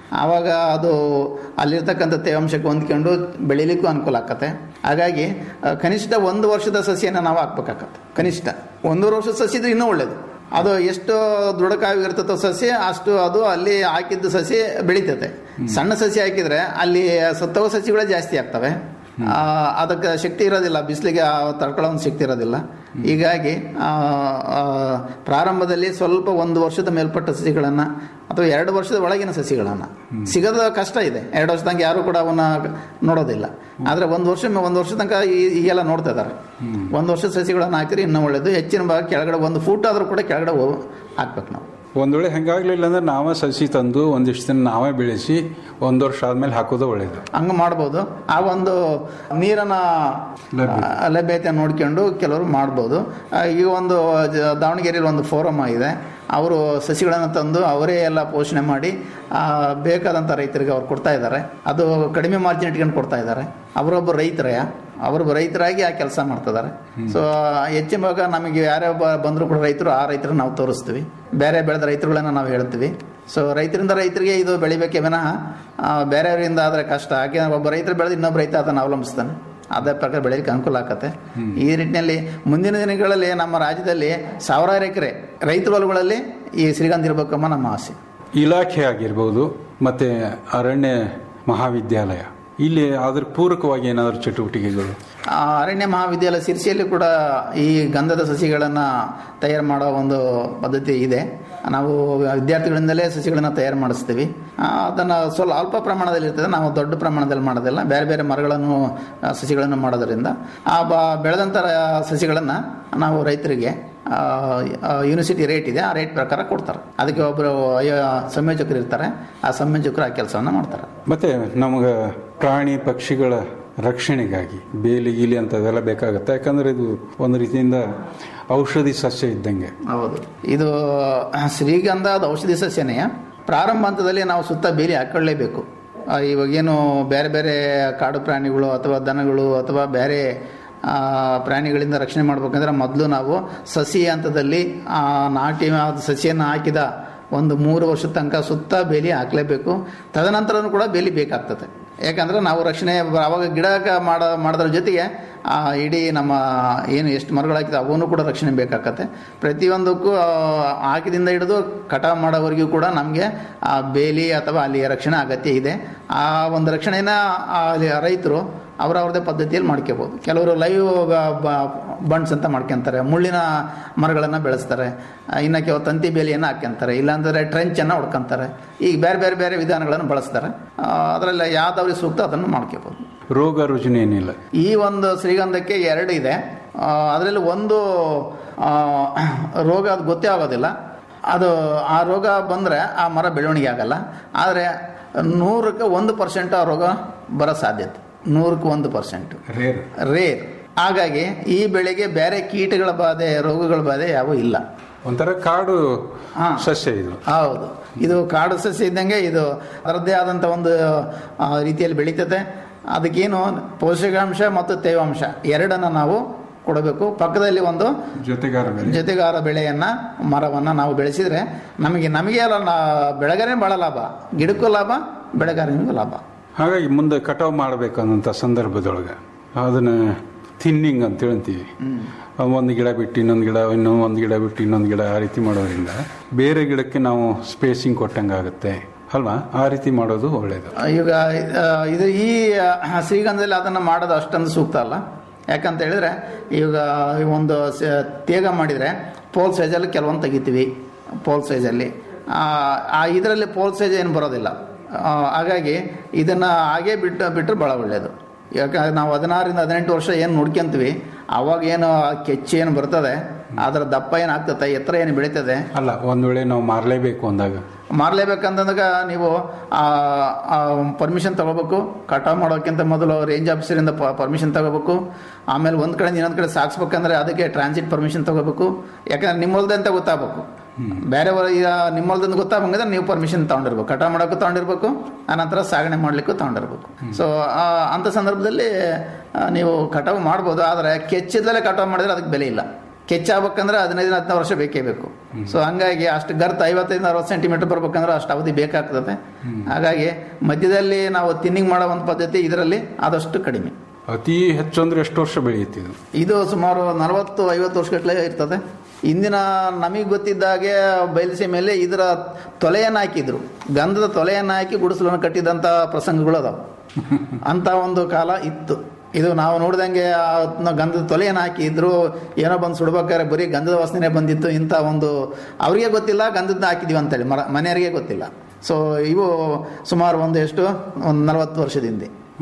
ಆವಾಗ ಅದು ಅಲ್ಲಿರ್ತಕ್ಕಂಥ ತೇವಾಂಶಕ್ಕೆ ಹೊಂದ್ಕೊಂಡು ಬೆಳಿಲಿಕ್ಕೂ ಅನುಕೂಲ ಆಕತ್ತೆ ಹಾಗಾಗಿ ಆ, ಕನಿಷ್ಠ ಒಂದು ವರ್ಷದ ಸಸಿಯನ್ನು ನಾವು ಹಾಕ್ಬೇಕಾಗತ್ತೆ ಕನಿಷ್ಠ ಒಂದೂವರೆ ವರ್ಷದ ಸಸಿ ಇದ್ರೆ ಇನ್ನೂ ಒಳ್ಳೇದು ಅದು ಎಷ್ಟು ದೃಢಕಾವಿರ್ತತೋ ಸಸಿ ಅಷ್ಟು ಅದು ಅಲ್ಲಿ ಹಾಕಿದ್ದು ಸಸಿ ಬೆಳೀತತೆ ಸಣ್ಣ ಸಸಿ ಹಾಕಿದ್ರೆ ಅಲ್ಲಿ ಸತ್ತವ ಸಸಿಗಳೇ ಜಾಸ್ತಿ ಆಗ್ತವೆ ಆ, ಅದಕ್ಕೆ ಶಕ್ತಿ ಇರೋದಿಲ್ಲ ಬಿಸಿಲಿಗೆ ತಡ್ಕೊಳ್ಳೋ ಒಂದು ಶಕ್ತಿ ಇರೋದಿಲ್ಲ ಹೀಗಾಗಿ ಆ, ಆ, ಪ್ರಾರಂಭದಲ್ಲಿ ಸ್ವಲ್ಪ ಒಂದು ವರ್ಷದ ಮೇಲ್ಪಟ್ಟ ಸಸಿಗಳನ್ನು ಅಥವಾ ಎರಡು ವರ್ಷದ ಒಳಗಿನ ಸಸಿಗಳನ್ನು ಸಿಗೋದು ಕಷ್ಟ ಇದೆ ಎರಡು ವರ್ಷ ತನಕ ಯಾರು ಕೂಡ ಅವನ್ನ ನೋಡೋದಿಲ್ಲ ಆದರೆ ಒಂದು ವರ್ಷ ಒಂದು ವರ್ಷ ತನಕ ಈ- ಈಗೆಲ್ಲ ನೋಡ್ತಾ ಇದ್ದಾರೆ ಒಂದು ವರ್ಷದ ಸಸಿಗಳನ್ನು ಹಾಕಿದ್ರೆ ಇನ್ನೂ ಒಳ್ಳೇದು ಹೆಚ್ಚಿನ ಭಾಗ ಕೆಳಗಡೆ ಒಂದು ಫೂಟ್ ಆದರೂ ಕೂಡ ಕೆಳಗಡೆ ಹೋಗ್- ಹಾಕ್ಬೇಕು ನಾವು ಒಂದ್ ವೇಳೆ ಹೆಂಗಾಗ್ಲಿಲ್ಲ ಅಂದ್ರೆ ನಾವೇ ಸಸಿ ತಂದು ಒಂದಿಷ್ಟು ದಿನ ನಾವೇ ಬೆಳೆಸಿ ಒಂದ್ ವರ್ಷ ಆದ್ಮೇಲೆ ಹಾಕೋದು ಒಳ್ಳೇದು ಹಂಗೆ ಮಾಡ್ಬೋದು ಆ ಒಂದು ನೀರನ್ನ ಆ, ಲಭ್ಯತೆ ನೋಡ್ಕೊಂಡು ಕೆಲವರು ಮಾಡ್ಬೋದು ಆ, ಈಗ ಒಂದು ಜ- ದಾವಣಗೆರೆಯಲ್ಲಿ ಒಂದು ಫೋರಮ್ ಇದೆ ಅವರು ಸಸಿಗಳನ್ನು ತಂದು ಅವರೇ ಎಲ್ಲ ಪೋಷಣೆ ಮಾಡಿ ಆ, ಬೇಕಾದಂಥ ರೈತರಿಗೆ ಅವ್ರು ಕೊಡ್ತಾ ಇದ್ದಾರೆ ಅದು ಕಡಿಮೆ ಮಾರ್ಜಿನ್ ಇಟ್ಕೊಂಡು ಕೊಡ್ತಾ ಇದ್ದಾರೆ ಅವರೊಬ್ಬ ರೈತರೇ ಅವರೊಬ್ಬ ರೈತರಾಗಿ ಆ ಕೆಲಸ ಮಾಡ್ತಿದ್ದಾರೆ ಸೊ ಹೆಚ್ಚಿನ ಭಾಗ ನಮಗೆ ಯಾರೇ ಬಂದರೂ ಕೂಡ ರೈತರು ಆ ರೈತರು ನಾವು ತೋರಿಸ್ತೀವಿ ಬೇರೆ ಬೆಳೆದ ರೈತರುಗಳನ್ನ ನಾವು ಹೇಳ್ತೀವಿ ಸೊ ರೈತರಿಂದ ರೈತರಿಗೆ ಇದು ಬೆಳಿಬೇಕೆ ವಿನಃ ಆ, ಬೇರೆಯವರಿಂದ ಆದರೆ ಕಷ್ಟ ಯಾಕೆಂದ್ರೆ ಒಬ್ಬ ರೈತರು ಬೆಳೆದು ಇನ್ನೊಬ್ಬ ರೈತ ಅದನ್ನು ಅವಲಂಬಿಸ್ತಾನೆ ಅದೇ ಪ್ರಕಾರ ಬೆಳೆಯಲಿಕ್ಕೆ ಅನುಕೂಲ ಆಗತ್ತೆ ಈ ನಿಟ್ಟಿನಲ್ಲಿ ಮುಂದಿನ ದಿನಗಳಲ್ಲಿ ನಮ್ಮ ರಾಜ್ಯದಲ್ಲಿ ಸಾವಿರಾರು ಎಕರೆ ರೈತರ ಹೊಲಗಳಲ್ಲಿ ಈ ಶ್ರೀಗಂಧ ಇರಬೇಕಮ್ಮ ನಮ್ಮ ಆಸೆ ಇಲಾಖೆ ಆಗಿರ್ಬೋದು ಮತ್ತೆ ಅರಣ್ಯ ಮಹಾವಿದ್ಯಾಲಯ ಇಲ್ಲಿ ಅದ್ರ ಪೂರಕವಾಗಿ ಏನಾದರೂ ಚಟುವಟಿಕೆಗಳು ಆ, ಅರಣ್ಯ ಮಹಾವಿದ್ಯಾಲಯ ಸಿರ್ಸಿಯಲ್ಲಿ ಕೂಡ ಈ ಗಂಧದ ಸಸಿಗಳನ್ನು ತಯಾರು ಮಾಡೋ ಒಂದು ಪದ್ಧತಿ ಇದೆ ನಾವು ವಿದ್ಯಾರ್ಥಿಗಳಿಂದಲೇ ಸಸಿಗಳನ್ನು ತಯಾರು ಮಾಡಿಸ್ತೀವಿ ಆ, ಅದನ್ನು ಸ್ವಲ್ಪ ಅಲ್ಪ ಪ್ರಮಾಣದಲ್ಲಿ ಇರ್ತದೆ ನಾವು ದೊಡ್ಡ ಪ್ರಮಾಣದಲ್ಲಿ ಮಾಡೋದಿಲ್ಲ ಬೇರೆ ಬೇರೆ ಮರಗಳನ್ನು ಆ, ಸಸಿಗಳನ್ನು ಮಾಡೋದರಿಂದ ಆ ಬ ಬೆಳೆದಂಥ ಸಸಿಗಳನ್ನು ನಾವು ರೈತರಿಗೆ ಆ, ಆ, ಯೂನಿವರ್ಸಿಟಿ ರೇಟ್ ಇದೆ ಆ ರೇಟ್ ಪ್ರಕಾರ ಕೊಡ್ತಾರೆ ಅದಕ್ಕೆ ಒಬ್ಬರು ಸಂಯೋಜಕರು ಇರ್ತಾರೆ ಆ ಸಂಯೋಜಕರು ಆ ಕೆಲಸವನ್ನು ಮಾಡ್ತಾರೆ ಮತ್ತೆ ನಮಗೆ ಪ್ರಾಣಿ ಪಕ್ಷಿಗಳ ರಕ್ಷಣೆಗಾಗಿ ಬೇಲಿ ಗೀಲಿ ಅಂತದೆಲ್ಲ ಬೇಕಾಗುತ್ತೆ ಯಾಕಂದ್ರೆ ಇದು ಒಂದು ರೀತಿಯಿಂದ ಔಷಧಿ ಸಸ್ಯ ಇದ್ದಂಗೆ ಹೌದು ಇದು ಶ್ರೀಗಂಧ ಅದು ಔಷಧಿ ಸಸ್ಯನೆಯ ಪ್ರಾರಂಭ ಹಂತದಲ್ಲಿ ನಾವು ಸುತ್ತ ಬೇಲಿ ಹಾಕೊಳ್ಳೇಬೇಕು ಆ, ಇವಾಗೇನು ಬೇರೆ ಬೇರೆ ಕಾಡು ಪ್ರಾಣಿಗಳು ಅಥವಾ ದನಗಳು ಅಥವಾ ಬೇರೆ ಆ, ಪ್ರಾಣಿಗಳಿಂದ ರಕ್ಷಣೆ ಮಾಡ್ಬೇಕಂದ್ರೆ ಮೊದಲು ನಾವು ಸಸಿ ಹಂತದಲ್ಲಿ ಆ ನಾಟಿ ಆದ ಸಸಿಯನ್ನು ಹಾಕಿದ ಒಂದು ಮೂರು ವರ್ಷದ ತನಕ ಸುತ್ತ ಬೇಲಿ ಹಾಕಲೇಬೇಕು ತದನಂತರನೂ ಕೂಡ ಬೇಲಿ ಬೇಕಾಗ್ತದೆ ಯಾಕಂದ್ರೆ ನಾವು ರಕ್ಷಣೆ ಅವಾಗ ಗಿಡ ಮಾಡ ಮಾಡೋದ್ರ ಜೊತೆಗೆ ಆ ಇಡೀ ನಮ್ಮ ಏನು ಎಷ್ಟು ಮರಗಳು ಹಾಕಿದೆ ಅವನು ಕೂಡ ರಕ್ಷಣೆ ಬೇಕಾಗತ್ತೆ ಪ್ರತಿಯೊಂದಕ್ಕೂ ಆ, ಹಾಕಿದಿಂದ ಹಿಡಿದು ಕಟಾವು ಮಾಡೋವರೆಗೂ ಕೂಡ ನಮಗೆ ಆ ಬೇಲಿ ಅಥವಾ ಅಲ್ಲಿ ರಕ್ಷಣೆ ಅಗತ್ಯ ಇದೆ ಆ ಒಂದು ರಕ್ಷಣೆನ ಆ ಅಲ್ಲಿ ರೈತರು ಅವರವ್ರದೇ ಪದ್ಧತಿಯಲ್ಲಿ ಮಾಡ್ಕೋಬೋದು ಕೆಲವರು ಲೈವ್ ಬಂಡ್ಸ್ ಅಂತ ಮಾಡ್ಕೊಂತಾರೆ ಮುಳ್ಳಿನ ಮರಗಳನ್ನು ಬೆಳೆಸ್ತಾರೆ ಆ, ಇನ್ನು ಕೆಲವು ತಂತಿ ಬೇಲಿಯನ್ನು ಹಾಕ್ಯಂತಾರೆ ಇಲ್ಲಾಂದರೆ ಟ್ರೆಂಚನ್ನು ಹೊಡ್ಕೊಂತಾರೆ ಈಗ ಬೇರೆ ಬೇರೆ ಬೇರೆ ವಿಧಾನಗಳನ್ನು ಬಳಸ್ತಾರೆ ಅದರಲ್ಲಿ ಯಾವ್ದವ್ರಿಗೆ ಸೂಕ್ತ ಅದನ್ನು ಮಾಡ್ಕೋಬೋದು ರೋಗ ರುಜಿನ ಏನಿಲ್ಲ ಈ ಒಂದು ಶ್ರೀಗಂಧಕ್ಕೆ ಎರಡು ಇದೆ ಅದರಲ್ಲಿ ಒಂದು ಆ, ರೋಗ ಅದು ಗೊತ್ತೇ ಆಗೋದಿಲ್ಲ ಅದು ಆ ರೋಗ ಬಂದರೆ ಆ ಮರ ಬೆಳವಣಿಗೆ ಆಗಲ್ಲ ಆದರೆ ನೂರಕ್ಕೆ ಒಂದು ಪರ್ಸೆಂಟ್ ಆ ರೋಗ ಬರೋ ಸಾಧ್ಯತೆ ನೂರಕ್ಕೆ ಒಂದು ಪರ್ಸೆಂಟ್ ರೇರ್ ರೇರ್ ಹಾಗಾಗಿ ಈ ಬೆಳೆಗೆ ಬೇರೆ ಕೀಟಗಳ ಬಾಧೆ ರೋಗಗಳ ಬಾಧೆ ಯಾವ ಇಲ್ಲ ಒಂಥರ ಕಾಡು ಸಸ್ಯ ಇದು ಹೌದು ಇದು ಕಾಡು ಸಸ್ಯ ಇದ್ದಂಗೆ ಇದು ಅದರದ್ದೇ ಆದಂಥ ಒಂದು ಆ, ರೀತಿಯಲ್ಲಿ ಬೆಳೀತದೆ ಅದಕ್ಕೇನು ಪೋಷಕಾಂಶ ಮತ್ತು ತೇವಾಂಶ ಎರಡನ್ನ ನಾವು ಕೊಡಬೇಕು ಪಕ್ಕದಲ್ಲಿ ಒಂದು ಜೊತೆಗಾರ ಬೆಳೆ ಜೊತೆಗಾರ ಬೆಳೆಯನ್ನ ಮರವನ್ನ ನಾವು ಬೆಳೆಸಿದ್ರೆ ನಮಗೆ ನಮಗೆ ಅಲ್ಲ ನಾ- ಬೆಳೆಗಾರನೇ ಬಹಳ ಲಾಭ ಗಿಡಕ್ಕೂ ಲಾಭ ಬೆಳೆಗಾರನಿಗೂ ಲಾಭ ಹಾಗಾಗಿ ಮುಂದೆ ಕಟಾವು ಮಾಡಬೇಕು ಅನ್ನೋಂಥ ಸಂದರ್ಭದೊಳಗೆ ಅದನ್ನ ಥಿನ್ನಿಂಗ್ ಅಂತ ಹೇಳ್ತೀವಿ ಒಂದು ಗಿಡ ಬಿಟ್ಟು ಇನ್ನೊಂದು ಗಿಡ ಇನ್ನೂ ಒಂದು ಗಿಡ ಬಿಟ್ಟು ಇನ್ನೊಂದು ಗಿಡ ಆ ರೀತಿ ಮಾಡೋದ್ರಿಂದ ಬೇರೆ ಗಿಡಕ್ಕೆ ನಾವು ಸ್ಪೇಸಿಂಗ್ ಕೊಟ್ಟಂಗೆ ಆಗುತ್ತೆ ಅಲ್ವಾ ಆ ರೀತಿ ಮಾಡೋದು ಒಳ್ಳೆಯದು ಈಗ ಆ, ಇದು ಈ ಆ, ಶ್ರೀಗಂಧದಲ್ಲಿ ಅದನ್ನು ಮಾಡೋದು ಅಷ್ಟೊಂದು ಸೂಕ್ತ ಅಲ್ಲ ಯಾಕಂತ ಹೇಳಿದ್ರೆ ಈಗ ಈ ಒಂದು ಸ- ತೇಗ ಮಾಡಿದರೆ ಪೋಲ್ ಸೈಜಲ್ಲಿ ಕೆಲವೊಂದು ತೆಗಿತೀವಿ ಪೋಲ್ ಸೈಜಲ್ಲಿ ಆ, ಆ ಇದರಲ್ಲಿ ಪೋಲ್ ಸೈಜ್ ಏನು ಬರೋದಿಲ್ಲ ಆ, ಹಾಗಾಗಿ ಇದನ್ನು ಹಾಗೇ ಬಿಟ್ಟು ಬಿಟ್ಟರೆ ಭಾಳ ಒಳ್ಳೆಯದು ಯಾಕಂದ್ರೆ ನಾವು ಹದಿನಾರರಿಂದ ಹದಿನೆಂಟು ವರ್ಷ ಏನು ನೋಡ್ಕೊಂತೀವಿ ಅವಾಗ ಏನು ಆ ಕೆಚ್ಚು ಏನು ಬರ್ತದೆ ಅದರ ದಪ್ಪ ಏನು ಆಗ್ತದೆ ಎತ್ತರ ಏನು ಬೆಳೀತದೆ ಅಲ್ಲ ಒಂದು ವೇಳೆ ನಾವು ಮಾರಲೇಬೇಕು ಅಂದಾಗ ಮಾರಲೇಬೇಕಂತಂದಾಗ ನೀವು ಪರ್ಮಿಷನ್ ತಗೋಬೇಕು ಕಟಾವ್ ಮಾಡೋಕ್ಕಿಂತ ಮೊದಲು ರೇಂಜ್ ಆಫೀಸರಿಂದ ಪರ್ಮಿಷನ್ ತಗೋಬೇಕು ಆಮೇಲೆ ಒಂದು ಕಡೆ ಇನ್ನೊಂದು ಕಡೆ ಸಾಗಿಸ್ಬೇಕಂದ್ರೆ ಅದಕ್ಕೆ ಟ್ರಾನ್ಸಿಟ್ ಪರ್ಮಿಷನ್ ತಗೋಬೇಕು ಯಾಕಂದ್ರೆ ನಿಮ್ಮಲ್ದೆ ಅಂತ ಗೊತ್ತಾಗಬೇಕು ಬೇರೆಯವರು ಈಗ ನಿಮ್ಮಲ್ದಂತ ಗೊತ್ತಾಗಂಗಿದ್ರೆ ನೀವು ಪರ್ಮಿಷನ್ ತಗೊಂಡಿರ್ಬೇಕು ಕಟಾವ್ ಮಾಡೋಕ್ಕೂ ತಗೊಂಡಿರ್ಬೇಕು ಆನಂತರ ಸಾಗಣೆ ಮಾಡ್ಲಿಕ್ಕೂ ತಗೊಂಡಿರ್ಬೇಕು ಸೊ ಅಂಥ ಸಂದರ್ಭದಲ್ಲಿ ಆ, ನೀವು ಕಟಾವು ಮಾಡ್ಬೋದು ಆದರೆ ಕೆಚ್ಚಿದ್ಲೇ ಕಟಾವು ಮಾಡಿದ್ರೆ ಅದಕ್ಕೆ ಬೆಲೆ ಇಲ್ಲ ಕೆಚ್ಚಾಗಬೇಕಂದ್ರೆ ಹದಿನೈದು ಹದಿನಾರು ವರ್ಷ ಬೇಕೇ ಬೇಕು ಸೊ ಹಂಗಾಗಿ ಅಷ್ಟು ಗರ್ತ್ ಐವತ್ತೈದು ಅರವತ್ತು ಸೆಂಟಿಮೀಟರ್ ಬರ್ಬೇಕಂದ್ರೆ ಅಷ್ಟು ಅವಧಿ ಬೇಕಾಗ್ತದೆ ಹಾಗಾಗಿ ಮಧ್ಯದಲ್ಲಿ ನಾವು ತಿನ್ನಿಂಗ್ ಮಾಡೋ ಒಂದು ಪದ್ಧತಿ ಇದರಲ್ಲಿ ಆದಷ್ಟು ಕಡಿಮೆ ಅತಿ ಹೆಚ್ಚು ಅಂದ್ರೆ ಎಷ್ಟು ವರ್ಷ ಬೆಳೆಯುತ್ತೆ ಇದು ಇದು ಸುಮಾರು ನಲವತ್ತು ಐವತ್ತು ವರ್ಷಗಟ್ಟಲೆ ಇರ್ತದೆ ಇಂದಿನ ನಮಗೆ ಗೊತ್ತಿದ್ದಾಗೆ ಬಯಲುಸೀಮೆಯಲ್ಲಿ ಇದರ ತೊಲೆಯನ್ನು ಹಾಕಿದ್ರು ಗಂಧದ ತೊಲೆಯನ್ನು ಹಾಕಿ ಗುಡಿಸಲನ್ನು ಕಟ್ಟಿದಂಥ ಪ್ರಸಂಗಗಳು ಅದಾವೆ ಅಂತ ಒಂದು ಕಾಲ ಇತ್ತು ಇದು ನಾವು ನೋಡ್ದಂಗೆ ಆ ಗಂಧದ ತೊಲೆಯನ್ನು ಹಾಕಿದ್ರು ಏನೋ ಬಂದು ಸುಡ್ಬೇಕಾದ್ರೆ ಬರೀ ಗಂಧದ ವಾಸನೆ ಬಂದಿತ್ತು ಇಂಥ ಒಂದು ಅವರಿಗೆ ಗೊತ್ತಿಲ್ಲ ಗಂಧದ ಹಾಕಿದೀವಿ ಅಂತೇಳಿ ಮರ ಮನೆಯವರಿಗೆ ಗೊತ್ತಿಲ್ಲ ಸೊ ಇವು ಸುಮಾರು ಒಂದು ಎಷ್ಟು ಒಂದು ನಲವತ್ತು ವರ್ಷದಿಂದ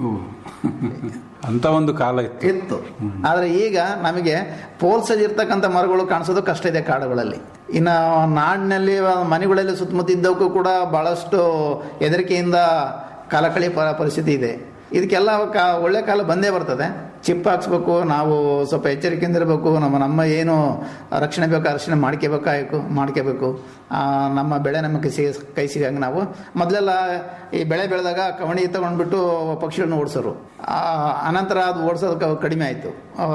ಅಂತ ಒಂದು ಕಾಲ ಇತ್ತು ಇತ್ತು ಆದ್ರೆ ಈಗ ನಮಗೆ ಪೋಲ್ಸದಿರ್ತಕ್ಕಂಥ ಮರಗಳು ಕಾಣಿಸೋದು ಕಷ್ಟ ಇದೆ ಕಾಡುಗಳಲ್ಲಿ ಇನ್ನು ನಾಡಿನಲ್ಲಿ ಮನೆಗಳಲ್ಲಿ ಸುತ್ತಮುತ್ತ ಇದ್ದವಕ್ಕೂ ಕೂಡ ಬಹಳಷ್ಟು ಹೆದರಿಕೆಯಿಂದ ಕಾಲ ಕಳಿ ಪರಿಸ್ಥಿತಿ ಇದೆ ಇದಕ್ಕೆಲ್ಲ ಕಾ ಒಳ್ಳೆ ಕಾಲ ಬಂದೇ ಬರ್ತದೆ ಚಿಪ್ ಹಾಕ್ಸ್ಬೇಕು ನಾವು ಸ್ವಲ್ಪ ಎಚ್ಚರಿಕೆಯಿಂದ ಇರಬೇಕು ನಮ್ಮ ನಮ್ಮ ಏನು ರಕ್ಷಣೆ ಬೇಕು ರಕ್ಷಣೆ ಮಾಡ್ಕೋಬೇಕಾಯ್ತು ಮಾಡ್ಕೋಬೇಕು ಆ, ನಮ್ಮ ಬೆಳೆ ನಮ್ಮ ಕೈ ಸಿಗ ಕೈ ಸಿಗಂಗೆ ನಾವು ಮೊದಲೆಲ್ಲ ಈ ಬೆಳೆ ಬೆಳೆದಾಗ ಕವಣಿ ತಗೊಂಡ್ಬಿಟ್ಟು ಪಕ್ಷಿಗಳನ್ನ ಓಡಿಸೋರು ಆ, ಅನಂತರ ಅದು ಓಡಿಸೋದು ಕ- ಕಡಿಮೆ ಆಯಿತು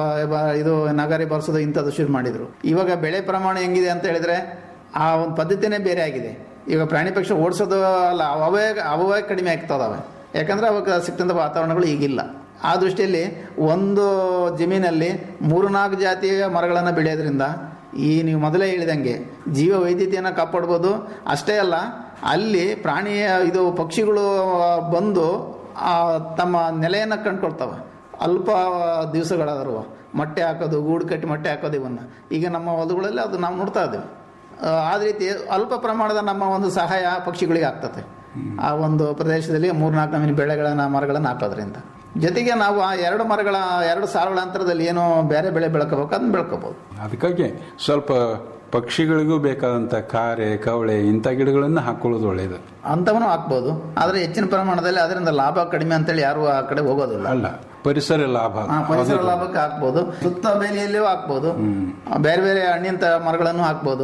ಇದು ನಗಾರಿ ಬರ್ಸೋದು ಇಂಥದ್ದು ಶುರು ಮಾಡಿದರು ಇವಾಗ ಬೆಳೆ ಪ್ರಮಾಣ ಹೆಂಗಿದೆ ಅಂತ ಹೇಳಿದ್ರೆ ಆ ಒಂದು ಪದ್ಧತಿನೇ ಬೇರೆ ಆಗಿದೆ ಈಗ ಪ್ರಾಣಿ ಪಕ್ಷಿ ಓಡಿಸೋದು ಅಲ್ಲ ಅವೇ ಅವೇ ಕಡಿಮೆ ಆಗ್ತದವೆ ಯಾಕಂದ್ರೆ ಅವಾಗ ಸಿಕ್ತಂಥ ವಾತಾವರಣಗಳು ಈಗಿಲ್ಲ ಆ ದೃಷ್ಟಿಯಲ್ಲಿ ಒಂದು ಜಮೀನಲ್ಲಿ ಮೂರು ನಾಲ್ಕು ಜಾತಿಯ ಮರಗಳನ್ನು ಬೆಳೆಯೋದ್ರಿಂದ ಈ ನೀವು ಮೊದಲೇ ಹೇಳಿದಂಗೆ ಜೀವ ವೈದ್ಯತೆಯನ್ನು ಕಾಪಾಡ್ಬೋದು ಅಷ್ಟೇ ಅಲ್ಲ ಅಲ್ಲಿ ಪ್ರಾಣಿಯ ಇದು ಪಕ್ಷಿಗಳು ಬಂದು ಆ, ತಮ್ಮ ನೆಲೆಯನ್ನು ಕಂಡುಕೊಳ್ತವೆ ಅಲ್ಪ ದಿವಸಗಳಾದರೂ ಮೊಟ್ಟೆ ಹಾಕೋದು ಗೂಡು ಕಟ್ಟಿ ಮೊಟ್ಟೆ ಹಾಕೋದು ಇವನ್ನ ಈಗ ನಮ್ಮ ಹೊಲಗಳಲ್ಲಿ ಅದು ನಾವು ನೋಡ್ತಾ ಇದ್ದೇವೆ ಆ, ಆ ರೀತಿ ಅಲ್ಪ ಪ್ರಮಾಣದ ನಮ್ಮ ಒಂದು ಸಹಾಯ ಪಕ್ಷಿಗಳಿಗೆ ಆಗ್ತದೆ ಆ ಒಂದು ಪ್ರದೇಶದಲ್ಲಿ ಮೂರ್ನಾಲ್ಕು ನಮೂನಿ ಬೆಳೆಗಳನ್ನ ಮರಗಳನ್ನು ಹಾಕೋದ್ರಿಂದ ಜೊತೆಗೆ ನಾವು ಆ ಎರಡು ಮರಗಳ ಎರಡು ಸಾಲುಗಳ ಅಂತರದಲ್ಲಿ ಏನು ಬೇರೆ ಬೆಳೆ ಬೆಳ್ಕೋಬೇಕು ಅದನ್ನ ಬೆಳ್ಕೋಬಹುದು ಅದಕ್ಕಾಗಿ ಸ್ವಲ್ಪ ಪಕ್ಷಿಗಳಿಗೂ ಬೇಕಾದಂತ ಕಾರೆ ಕವಳೆ ಇಂಥ ಗಿಡಗಳನ್ನು ಹಾಕೊಳ್ಳೋದು ಒಳ್ಳೆಯದು ಅಂಥವನ್ನು ಹಾಕ್ಬೋದು ಆದರೆ ಹೆಚ್ಚಿನ ಪ್ರಮಾಣದಲ್ಲಿ ಅದರಿಂದ ಲಾಭ ಕಡಿಮೆ ಅಂತೇಳಿ ಯಾರು ಆ ಕಡೆ ಹೋಗೋದಿಲ್ಲ ಅಲ್ಲ ಪರಿಸರ ಲಾಭ ಆ, ಪರಿಸರ ಲಾಭಕ್ಕೆ ಹಾಕ್ಬೋದು ಸುತ್ತ ಬೇಲಿಯಲ್ಲಿಯೂ ಹಾಕ್ಬೋದು ಆ, ಬೇರೆ ಬೇರೆ ಹಣ್ಣಿನ ತ- ಮರಗಳನ್ನು ಹಾಕ್ಬೋದು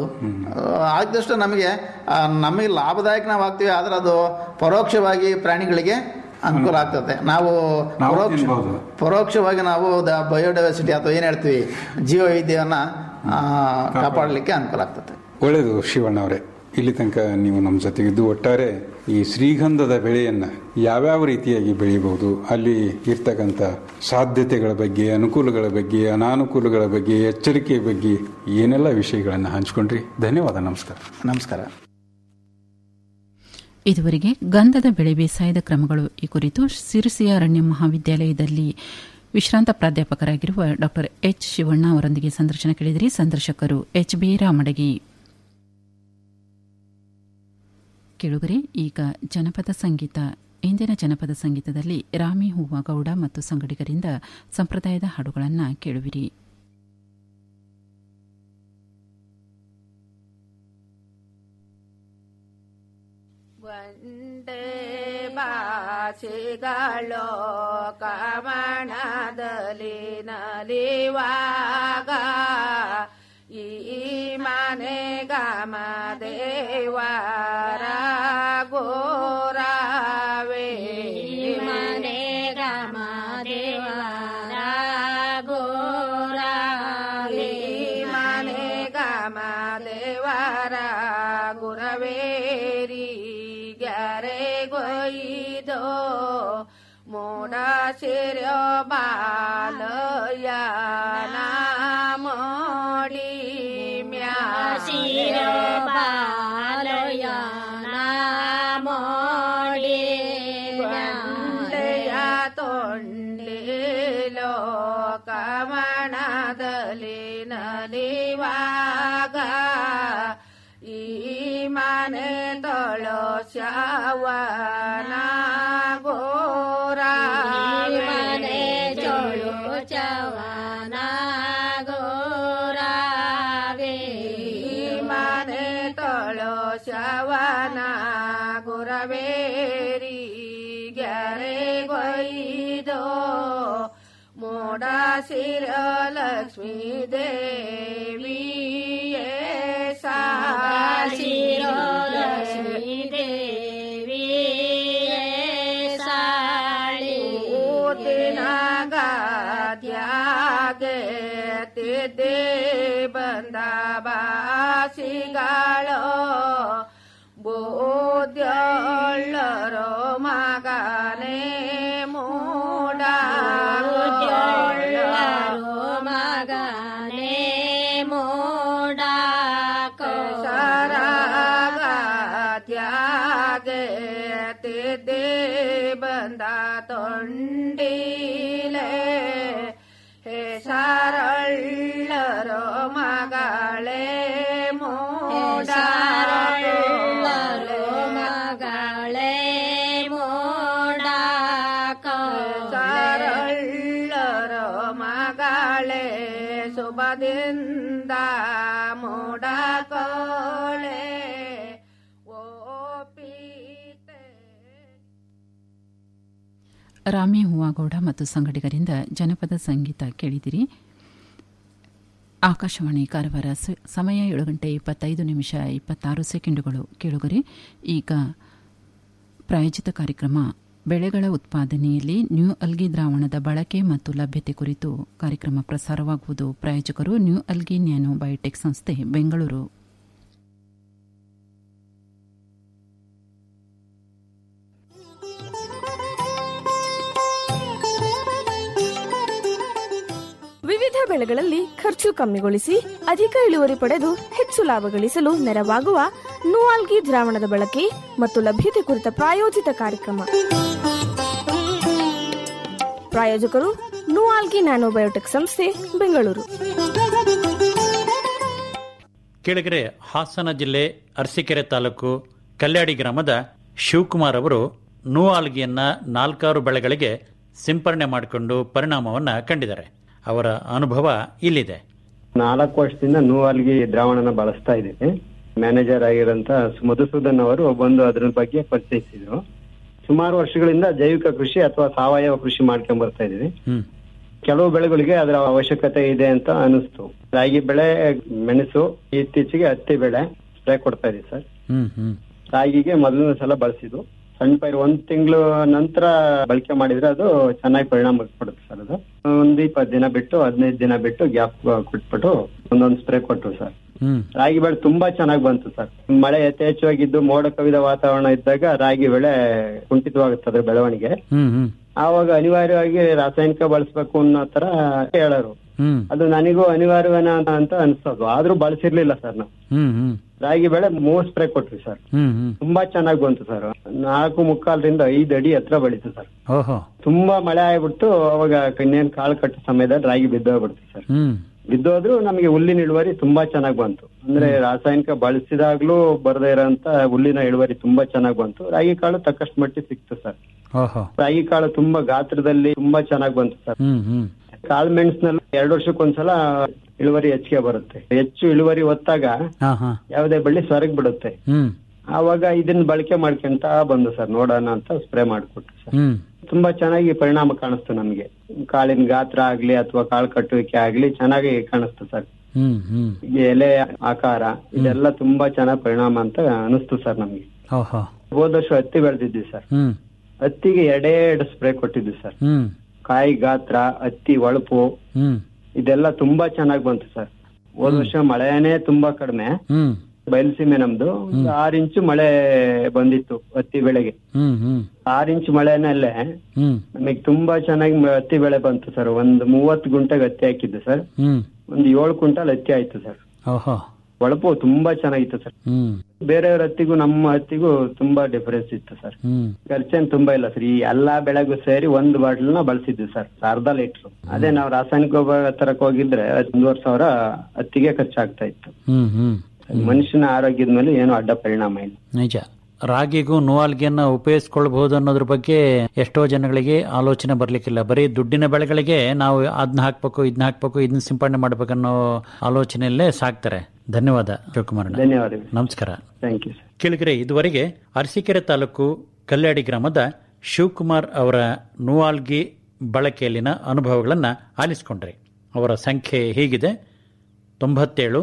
ಆದಷ್ಟು ನಮಗೆ ಆ, ನಮಗೆ ಲಾಭದಾಯಕ ನಾವು ಹಾಕ್ತೀವಿ ಆದ್ರೆ ಅದು ಪರೋಕ್ಷವಾಗಿ ಪ್ರಾಣಿಗಳಿಗೆ ಅನುಕೂಲ ಆಗ್ತದೆ ನಾವು ನಾವು ಪರೋಕ್ಷ ತಿನ್ಬೋದು. ಪರೋಕ್ಷವಾಗಿ ನಾವು ಬಯೋಡೈವರ್ಸಿಟಿ ಅಥವಾ ಏನು ಹೇಳ್ತೀವಿ ಜೀವ ವೈದ್ಯವನ್ನ ಆ, ಕಾಪಾಡಲಿಕ್ಕೆ ಅನುಕೂಲ ಆಗ್ತದೆ ಒಳ್ಳೆಯದು ಶಿವಣ್ಣ ಅವರೇ ಇಲ್ಲಿ ತನಕ ನೀವು ನಮ್ಮ ಜೊತೆಗಿದ್ದು ಒಟ್ಟಾರೆ ಈ ಶ್ರೀಗಂಧದ ಬೆಳೆಯನ್ನ ಯಾವ್ಯಾವ ರೀತಿಯಾಗಿ ಬೆಳಿಬಹುದು ಅಲ್ಲಿ ಇರ್ತಕ್ಕಂಥ ಸಾಧ್ಯತೆಗಳ ಬಗ್ಗೆ ಅನುಕೂಲಗಳ ಬಗ್ಗೆ ಅನಾನುಕೂಲಗಳ ಬಗ್ಗೆ ಎಚ್ಚರಿಕೆಯ ಬಗ್ಗೆ ಏನೆಲ್ಲ ವಿಷಯಗಳನ್ನು ಹಂಚ್ಕೊಂಡ್ರಿ ಧನ್ಯವಾದ ನಮಸ್ಕಾರ ನಮಸ್ಕಾರ ಇದುವರೆಗೆ ಗಂಧದ ಬೆಳೆ ಬೇಸಾಯದ ಕ್ರಮಗಳು ಈ ಕುರಿತು ಸಿರಿಸಿಯ ಅರಣ್ಯ ಮಹಾವಿದ್ಯಾಲಯದಲ್ಲಿ ವಿಶ್ರಾಂತ ಪ್ರಾಧ್ಯಾಪಕರಾಗಿರುವ ಡಾ ಎಚ್ ಶಿವಣ್ಣ ಅವರೊಂದಿಗೆ ಸಂದರ್ಶನ ಕೇಳಿದಿರಿ ಸಂದರ್ಶಕರು ಎಚ್ ಬಿ ರಾಮಡಗಿ ಕೇಳುಗರೆ ಈಗ ಜನಪದ ಸಂಗೀತ ಇಂದಿನ ಜನಪದ ಸಂಗೀತದಲ್ಲಿ ರಾಮಿ ಹೂವ ಗೌಡ ಮತ್ತು ಸಂಗಡಿಗರಿಂದ ಸಂಪ್ರದಾಯದ ಹಾಡುಗಳನ್ನು ಕೇಳುವಿರಿ ಒಂದೇ ಭಾಷೆಗಳು ಕಮಣದಲ್ಲಿ ನಲಿವಾಗ ಈ ಮನೆ ಗಮ ದೇವರ ಗೋರಾವೇ ಮನೆ ಗಮ ದೇವರ ಗೋರಾವೇ ಮನೆ ಗಮ ದೇವರ ಗುರವೇರಿ ಗ್ಯಾರೆ ಗೊಯ್ದೋ ಮೋಡ ಸಿರ್ಯೋ ಬಾಲಯ ನಾಮೋಡಿ ಮ್ಯಾ ಸಿರ್ಯೋ ಬಾಲಯ ನಾಮೋಡಿ ಗಂಡೆಯ ತೊಂಡಿಲೋ ಕಮಣದಲ್ಲಿ ನಲಿವಾಗ ಈ ಮನೆ ತೊಳೋ ಶವನ ಗೋರ ಮನೆ ಚೊಳು ಚವನ ಗೋರಾಗೆ ಮನೆ ತೊಳೋ ಶವನ ಗುರವೇರಿ ಗ್ಯಾರೆ ಗೊಯ್ದೋ ಮೋಡ ಸಿರ ಲಕ್ಷ್ಮೀ ದೇವಿ ಸಾಶಿರೋ ಲಕ್ಷ್ಮೀ ದೇವಿ ಸಾಳಿ ಊತಿನ ತ್ಯಾಗೆ ತಿದ್ದೆ ಬಂದ ಬಾಸಿಗಳು ಬೋದ್ಯಳ್ಳರೋ ಮಗನೇ ಮೂಡ ಮಗನೇ ಮೋಡ ಸರಾಗ ತ್ಯಾಗೆ ತಿದ್ದೆ ಬಂದ ತೊಂಡಿಲೆ ಹೇ ಸಾರಳ್ಳರೋ ಮಗಳೇ ಮೋಡ ಮಗಳೇ ಮೋಡ ಸಾರಳ್ಳರೋ ಮಗಳೇ ಶುಭದಿಂದ ಮೂಡ ಕೋಳೆ ರಾಮಿ ಹೂವಾಗೌಡ ಮತ್ತು ಸಂಗಡಿಗರಿಂದ ಜನಪದ ಸಂಗೀತ ಕೇಳಿದಿರಿ ಆಕಾಶವಾಣಿ ಕಾರವಾರ ಸ- ಸಮಯ ಏಳು ಗಂಟೆ ಇಪ್ಪತ್ತೈದು ನಿಮಿಷ ಇಪ್ಪತ್ತಾರು ಸೆಕೆಂಡುಗಳು ಕೇಳುಗರೆ ಈಗ ಪ್ರಾಯೋಜಿತ ಕಾರ್ಯಕ್ರಮ ಬೆಳೆಗಳ ಉತ್ಪಾದನೆಯಲ್ಲಿ ನ್ಯೂ ಅಲ್ಗಿ ದ್ರಾವಣದ ಬಳಕೆ ಮತ್ತು ಲಭ್ಯತೆ ಕುರಿತು ಕಾರ್ಯಕ್ರಮ ಪ್ರಸಾರವಾಗುವುದು ಪ್ರಾಯೋಜಕರು ನ್ಯೂ ಅಲ್ಗಿ ನ್ಯಾನೋ ಬಯೋಟೆಕ್ ಸಂಸ್ಥೆ ಬೆಂಗಳೂರು ವಿವಿಧ ಬೆಳೆಗಳಲ್ಲಿ ಖರ್ಚು ಕಮ್ಮಿಗೊಳಿಸಿ ಅಧಿಕ ಇಳುವರಿ ಪಡೆದು ಹೆಚ್ಚು ಲಾಭ ಗಳಿಸಲು ನೆರವಾಗುವ ನೂಆಲ್ಗಿ ದ್ರಾವಣದ ಬಳಕೆ ಮತ್ತು ಲಭ್ಯತೆ ಕುರಿತ ಪ್ರಾಯೋಜಿತ ಕಾರ್ಯಕ್ರಮ ಪ್ರಾಯೋಜಕರು ನೂಆಲ್ಗಿ ನ್ಯಾನೋಬಯೋಟೆಕ್ ಸಂಸ್ಥೆ ಬೆಂಗಳೂರು ಕೆಳಗರೆ ಹಾಸನ ಜಿಲ್ಲೆ ಅರಸೀಕೆರೆ ತಾಲೂಕು ಕಲ್ಯಾಡಿ ಗ್ರಾಮದ ಶಿವಕುಮಾರ್ ಅವರು ನೂಆಲ್ಗಿಯನ್ನ ನಾಲ್ಕಾರು ಬೆಳೆಗಳಿಗೆ ಸಿಂಪರಣೆ ಮಾಡಿಕೊಂಡು ಪರಿಣಾಮವನ್ನ ಕಂಡಿದ್ದಾರೆ ಅವರ ಅನುಭವ ಇಲ್ಲಿದೆ ನಾಲ್ಕು ವರ್ಷದಿಂದ ನೂವಲ್ಗಿ ದ್ರಾವಣನ ಬಳಸ್ತಾ ಇದ್ದೀನಿ ಮ್ಯಾನೇಜರ್ ಆಗಿರೋಂತ ಮಧುಸೂದನ್ ಅವರು ಬಂದು ಅದ್ರ ಬಗ್ಗೆ ಪರಿಚಯಿಸಿದ್ರು ಸುಮಾರು ವರ್ಷಗಳಿಂದ ಜೈವಿಕ ಕೃಷಿ ಅಥವಾ ಸಾವಯವ ಕೃಷಿ ಮಾಡ್ಕೊಂಡ್ ಬರ್ತಾ ಇದೀವಿ ಕೆಲವು ಬೆಳೆಗಳಿಗೆ ಅದರ ಅವಶ್ಯಕತೆ ಇದೆ ಅಂತ ಅನಿಸ್ತು ರಾಗಿ ಬೆಳೆ ಮೆಣಸು ಇತ್ತೀಚೆಗೆ ಹತ್ತಿ ಬೆಳೆ ಸ್ಪ್ರೇ ಕೊಡ್ತಾ ಇದೀವಿ ಸರ್ ಹ್ಮ್ ಹ್ಮ್ ರಾಗಿಗೆ ಮೊದಲನೇ ಸಲ ಬಳಸಿದ್ದು ಸಣ್ಣ ಪೈರು ಒಂದ್ ತಿಂಗಳು ನಂತರ ಬಳಕೆ ಮಾಡಿದ್ರೆ ಅದು ಚೆನ್ನಾಗಿ ಪರಿಣಾಮ ಕೊಡುತ್ತೆ ಸರ್ ಅದು ಒಂದ್ ಇಪ್ಪತ್ತು ದಿನ ಬಿಟ್ಟು ಹದಿನೈದು ದಿನ ಬಿಟ್ಟು ಗ್ಯಾಪ್ ಕೊಟ್ಬಿಟ್ಟು ಒಂದೊಂದು ಸ್ಪ್ರೇ ಕೊಟ್ರು ಸರ್ ಹ್ಮ್ ರಾಗಿ ಬೆಳೆ ತುಂಬಾ ಚೆನ್ನಾಗಿ ಬಂತು ಸರ್ ಮಳೆ ಯಥೇಚ್ಛವಾಗಿದ್ದು ಮೋಡ ಕವಿದ ವಾತಾವರಣ ಇದ್ದಾಗ ರಾಗಿ ಬೆಳೆ ಕುಂಠಿತವಾಗುತ್ತೆ ಅದ್ರ ಬೆಳವಣಿಗೆ ಹ್ಮ್ ಹ್ಮ್ ಆವಾಗ ಅನಿವಾರ್ಯವಾಗಿ ರಾಸಾಯನಿಕ ಬಳಸ್ಬೇಕು ಅನ್ನೋ ತರ ಹೇಳೋರು ಹ್ಮ್ ಅದು ನನಗೂ ಅನಿವಾರ್ಯವೇನ ಅಂತ ಅನ್ಸೋದು ಆದ್ರೂ ಬಳಸಿರ್ಲಿಲ್ಲ ಸರ್ ನಾವು ಹ್ಮ್ ಹ್ಮ್ ರಾಗಿ ಬೆಳೆ ಮೂರ್ ಸ್ಪ್ರೇ ಕೊಟ್ವಿ ಸರ್ ಹ್ಮ್ ಹ್ಮ್ ತುಂಬಾ ಚೆನ್ನಾಗಿ ಬಂತು ಸರ್ ನಾಲ್ಕು ಮುಕ್ಕಾಲರಿಂದ ಐದು ಅಡಿ ಹತ್ರ ಬೆಳೀತು ಸರ್ ಓಹೋ ತುಂಬಾ ಮಳೆ ಆಗ್ಬಿಟ್ಟು ಅವಾಗ ಇನ್ನೇನ್ ಕಾಳು ಕಟ್ಟೋ ಸಮಯದಲ್ಲಿ ರಾಗಿ ಬಿದ್ದೋಗ್ಬಿಡ್ತು ಸರ್ ಹ್ಮ್ ಬಿದ್ದೋದ್ರು ನಮಗೆ ಹುಲ್ಲಿನ ಇಳುವರಿ ತುಂಬಾ ಚೆನ್ನಾಗಿ ಬಂತು ಅಂದ್ರೆ ರಾಸಾಯನಿಕ ಬಳಸಿದಾಗ್ಲೂ ಬರದೇ ಇರೋಂತ ಹುಲ್ಲಿನ ಇಳುವರಿ ತುಂಬಾ ಚೆನ್ನಾಗಿ ಬಂತು ರಾಗಿ ಕಾಳು ತಕ್ಕಷ್ಟು ಮಟ್ಟಿಗೆ ಸಿಕ್ತು ಸರ್ ಓಹೋ ರಾಗಿ ಕಾಳು ತುಂಬಾ ಗಾತ್ರದಲ್ಲಿ ತುಂಬಾ ಚೆನ್ನಾಗಿ ಬಂತು ಸರ್ ಹ್ಮ್ ಹ್ಮ್ ಕಾಳು ಮೆಣಸಿನಲ್ಲಿ ಎರಡು ವರ್ಷಕ್ಕೊಂದ್ಸಲ ಇಳುವರಿ ಹೆಚ್ಚಿಗೆ ಬರುತ್ತೆ ಹೆಚ್ಚು ಇಳುವರಿ ಹೊತ್ತಾಗ ಹಾ ಹಾ ಯಾವುದೇ ಬಳ್ಳಿ ಸೊರಗ್ ಬಿಡುತ್ತೆ ಹ್ಮ್ ಆವಾಗ ಇದನ್ನ ಬಳಕೆ ಮಾಡ್ಕೊಂತ ಬಂದು ಸರ್ ನೋಡೋಣ ಅಂತ ಸ್ಪ್ರೇ ಮಾಡಿಕೊಟ್ಟು ಸರ್ ಹ್ಮ್ ತುಂಬಾ ಚೆನ್ನಾಗಿ ಪರಿಣಾಮ ಕಾಣಿಸ್ತು ನಮ್ಗೆ ಕಾಳಿನ ಗಾತ್ರ ಆಗ್ಲಿ ಅಥವಾ ಕಾಳು ಕಟ್ಟುವಿಕೆ ಆಗ್ಲಿ ಚೆನ್ನಾಗಿ ಕಾಣಿಸ್ತು ಸರ್ ಹ್ಮ್ ಹ್ಮ್ ಈ ಎಲೆ ಆಕಾರ ಇದೆಲ್ಲ ತುಂಬಾ ಚೆನ್ನಾಗಿ ಪರಿಣಾಮ ಅಂತ ಅನಿಸ್ತು ಸರ್ ನಮ್ಗೆ ಓಹೋ ಹೋದ ವರ್ಷ ಹತ್ತಿ ಬೆಳೆದಿದ್ವಿ ಸರ್ ಹ್ಮ್ ಹತ್ತಿಗೆ ಎರಡೆರಡು ಸ್ಪ್ರೇ ಕೊಟ್ಟಿದ್ವಿ ಸರ್ ಹ್ಮ್ ಕಾಯಿ ಗಾತ್ರ ಹತ್ತಿ ಒಳಪು ಹ್ಮ್ ಇದೆಲ್ಲ ತುಂಬಾ ಚೆನ್ನಾಗಿ ಬಂತು ಸರ್ ಹೋದ ವರ್ಷ ಮಳೆನೇ ತುಂಬಾ ಕಡಿಮೆ ಹ್ಮ್ ಬಯಲುಸೀಮೆ ನಮ್ದು ಒಂದು ಆರ್ ಇಂಚು ಮಳೆ ಬಂದಿತ್ತು ಹತ್ತಿ ಬೆಳೆಗೆ ಹ್ಮ್ ಹ್ಮ್ ಆರ್ ಇಂಚ್ ಮಳೆನಲ್ಲೇ ಹ್ಮ್ ನಮಗೆ ತುಂಬಾ ಚೆನ್ನಾಗಿ ಮ- ಹತ್ತಿ ಬೆಳೆ ಬಂತು ಸರ್ ಒಂದು ಮೂವತ್ತು ಗುಂಟೆಗೆ ಹತ್ತಿ ಹಾಕಿದ್ದು ಸರ್ ಹ್ಮ್ ಒಂದು ಏಳು ಕ್ವಿಂಟಲ್ ಹತ್ತಿ ಆಯ್ತು ಸರ್ ಓಹೋ ಒಳಪು ತುಂಬಾ ಚೆನ್ನಾಗಿತ್ತು ಸರ್ ಹ್ಮ್ ಬೇರೆಯವ್ರ ಹತ್ತಿಗೂ ನಮ್ಮ ಹತ್ತಿಗೂ ತುಂಬಾ ಡಿಫರೆನ್ಸ್ ಇತ್ತು ಸರ್ ಹ್ಮ್ ಖರ್ಚೇನ್ ತುಂಬಾ ಇಲ್ಲ ಸರ್ ಈ ಎಲ್ಲಾ ಬೆಳೆಗೂ ಸೇರಿ ಒಂದು ಬಾಟಲ್ ನ ಬಳಸಿದ್ವಿ ಸರ್ ಅರ್ಧ ಲೀಟರ್ ಅದೇ ನಾವು ರಾಸಾಯನಿಕ ಗೊಬ್ಬರ ತರಕ್ ಹೋಗಿದ್ರೆ ಒಂದೂವರೆ ಸಾವಿರ ಹತ್ತಿಗೆ ಖರ್ಚಾಗ್ತಾ ಇತ್ತು ಹ್ಮ್ ಹ್ಮ್ ಮನುಷ್ಯನ ಆರೋಗ್ಯದ ಮೇಲೆ ಏನು ಅಡ್ಡ ಪರಿಣಾಮ ಇಲ್ಲ ನಿಜ ರಾಗಿಗೂ ನೋವಾಲ್ಗಿಯನ್ನ ಉಪಯೋಗಿಸ್ಕೊಳ್ಬಹುದು ಅನ್ನೋದ್ರ ಬಗ್ಗೆ ಎಷ್ಟೋ ಜನಗಳಿಗೆ ಆಲೋಚನೆ ಬರ್ಲಿಕ್ಕಿಲ್ಲ ಬರೀ ದುಡ್ಡಿನ ಬೆಳೆಗಳಿಗೆ ನಾವು ಅದನ್ನ ಹಾಕ್ಬೇಕು ಇದನ್ನ ಹಾಕ್ಬೇಕು ಇದನ್ನ ಸಿಂಪಡಣೆ ಮಾಡ್ಬೇಕನ್ನೋ ಆಲೋಚನೆಯಲ್ಲೇ ಸಾಕ್ತಾರೆ ಧನ್ಯವಾದ ಶಿವಕುಮಾರ್ ಧನ್ಯವಾದಗಳು ನಮಸ್ಕಾರ ಥ್ಯಾಂಕ್ ಯು ಕೇಳಿದ್ರೆ ಇದುವರೆಗೆ ಅರಸೀಕೆರೆ ತಾಲೂಕು ಕಲ್ಯಾಡಿ ಗ್ರಾಮದ ಶಿವಕುಮಾರ್ ಅವರ ನೂವಾಲ್ಗಿ ಬಳಕೆಯಲ್ಲಿನ ಅನುಭವಗಳನ್ನು ಆಲಿಸಿಕೊಂಡ್ರಿ ಅವರ ಸಂಖ್ಯೆ ಹೀಗಿದೆ ತೊಂಬತ್ತೇಳು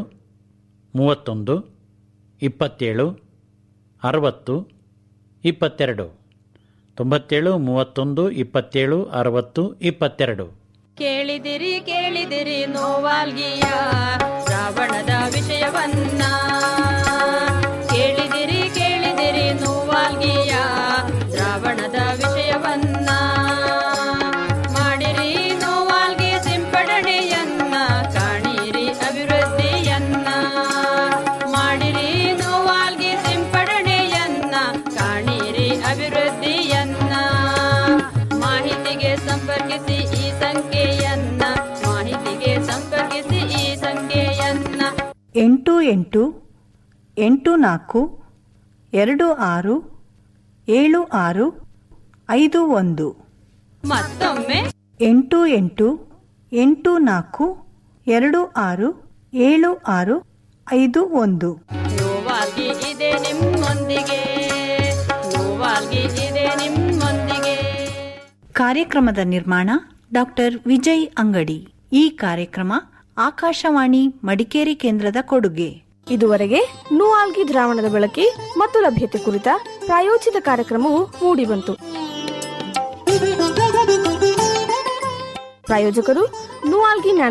ಮೂವತ್ತೊಂದು ಇಪ್ಪತ್ತೇಳು ಅರವತ್ತು ಇಪ್ಪತ್ತೆರಡು ತೊಂಬತ್ತೇಳು ಮೂವತ್ತೊಂದು ಇಪ್ಪತ್ತೇಳು ಅರವತ್ತು ಇಪ್ಪತ್ತೆರಡು ಕೇಳಿದಿರಿ ಕೇಳಿದಿರಿ ನೋವಾಲ್ಗಿಯ ರಾವಣದ ವಿಷಯವನ್ನ ಕೇಳಿದಿರಿ ಕೇಳಿದಿರಿ ನೋವಾಲ್ಗಿಯ ರಾವಣದ ವಿಷಯವನ್ನ ಮಾಡಿರಿ ನೋವಾಲ್ಗಿ ಸಿಂಪಡಣೆಯನ್ನ ಕಾಣಿರಿ ಅಭಿವೃದ್ಧಿಯನ್ನ ಮಾಡಿರಿ ನೋವಾಲ್ಗಿ ಸಿಂಪಡಣೆಯನ್ನ ಕಾಣಿರಿ ಅಭಿವೃದ್ಧಿಯನ್ನ ಮಾಹಿತಿಗೆ ಸಂಪರ್ಕಿಸಿ ಈ ಸಂಖ್ಯೆಯನ್ನ ಮಾಹಿತಿಗೆ ಸಂಪರ್ಕಿಸಿ ಈ ಸಂಖ್ಯೆಯನ್ನ ಎಂಟು ಎಂಟು ಎಂಟು ನಾಲ್ಕು ಎರಡು ಆರು ಏಳು ಆರು ಐದು ಒಂದು ಮತ್ತೊಮ್ಮೆ ಎಂಟು ಎಂಟು ಎಂಟು ನಾಲ್ಕು ಎರಡು ಆರು ಏಳು ಆರು ಐದು ಒಂದು ನೋವಾಗಿ ಇದೆ ನಿಮ್ಮೊಂದಿಗೆ ನೋವಾಗಿ ಇದೆ ನಿಮ್ಮೊಂದಿಗೆ ಕಾರ್ಯಕ್ರಮದ ನಿರ್ಮಾಣ ಡಾಕ್ಟರ್ ವಿಜಯ್ ಅಂಗಡಿ ಈ ಕಾರ್ಯಕ್ರಮ ಆಕಾಶವಾಣಿ ಮಡಿಕೇರಿ ಕೇಂದ್ರದ ಕೊಡುಗೆ ಇದುವರೆಗೆ ನೂಆಲ್ಗಿ ದ್ರಾವಣದ ಬಳಕೆ ಮತ್ತು ಲಭ್ಯತೆ ಕುರಿತ ಪ್ರಾಯೋಜಿತ ಕಾರ್ಯಕ್ರಮವು ಮೂಡಿಬಂತು ಪ್ರಾಯೋಜಕರು ನೂಆಲ್ಗಿ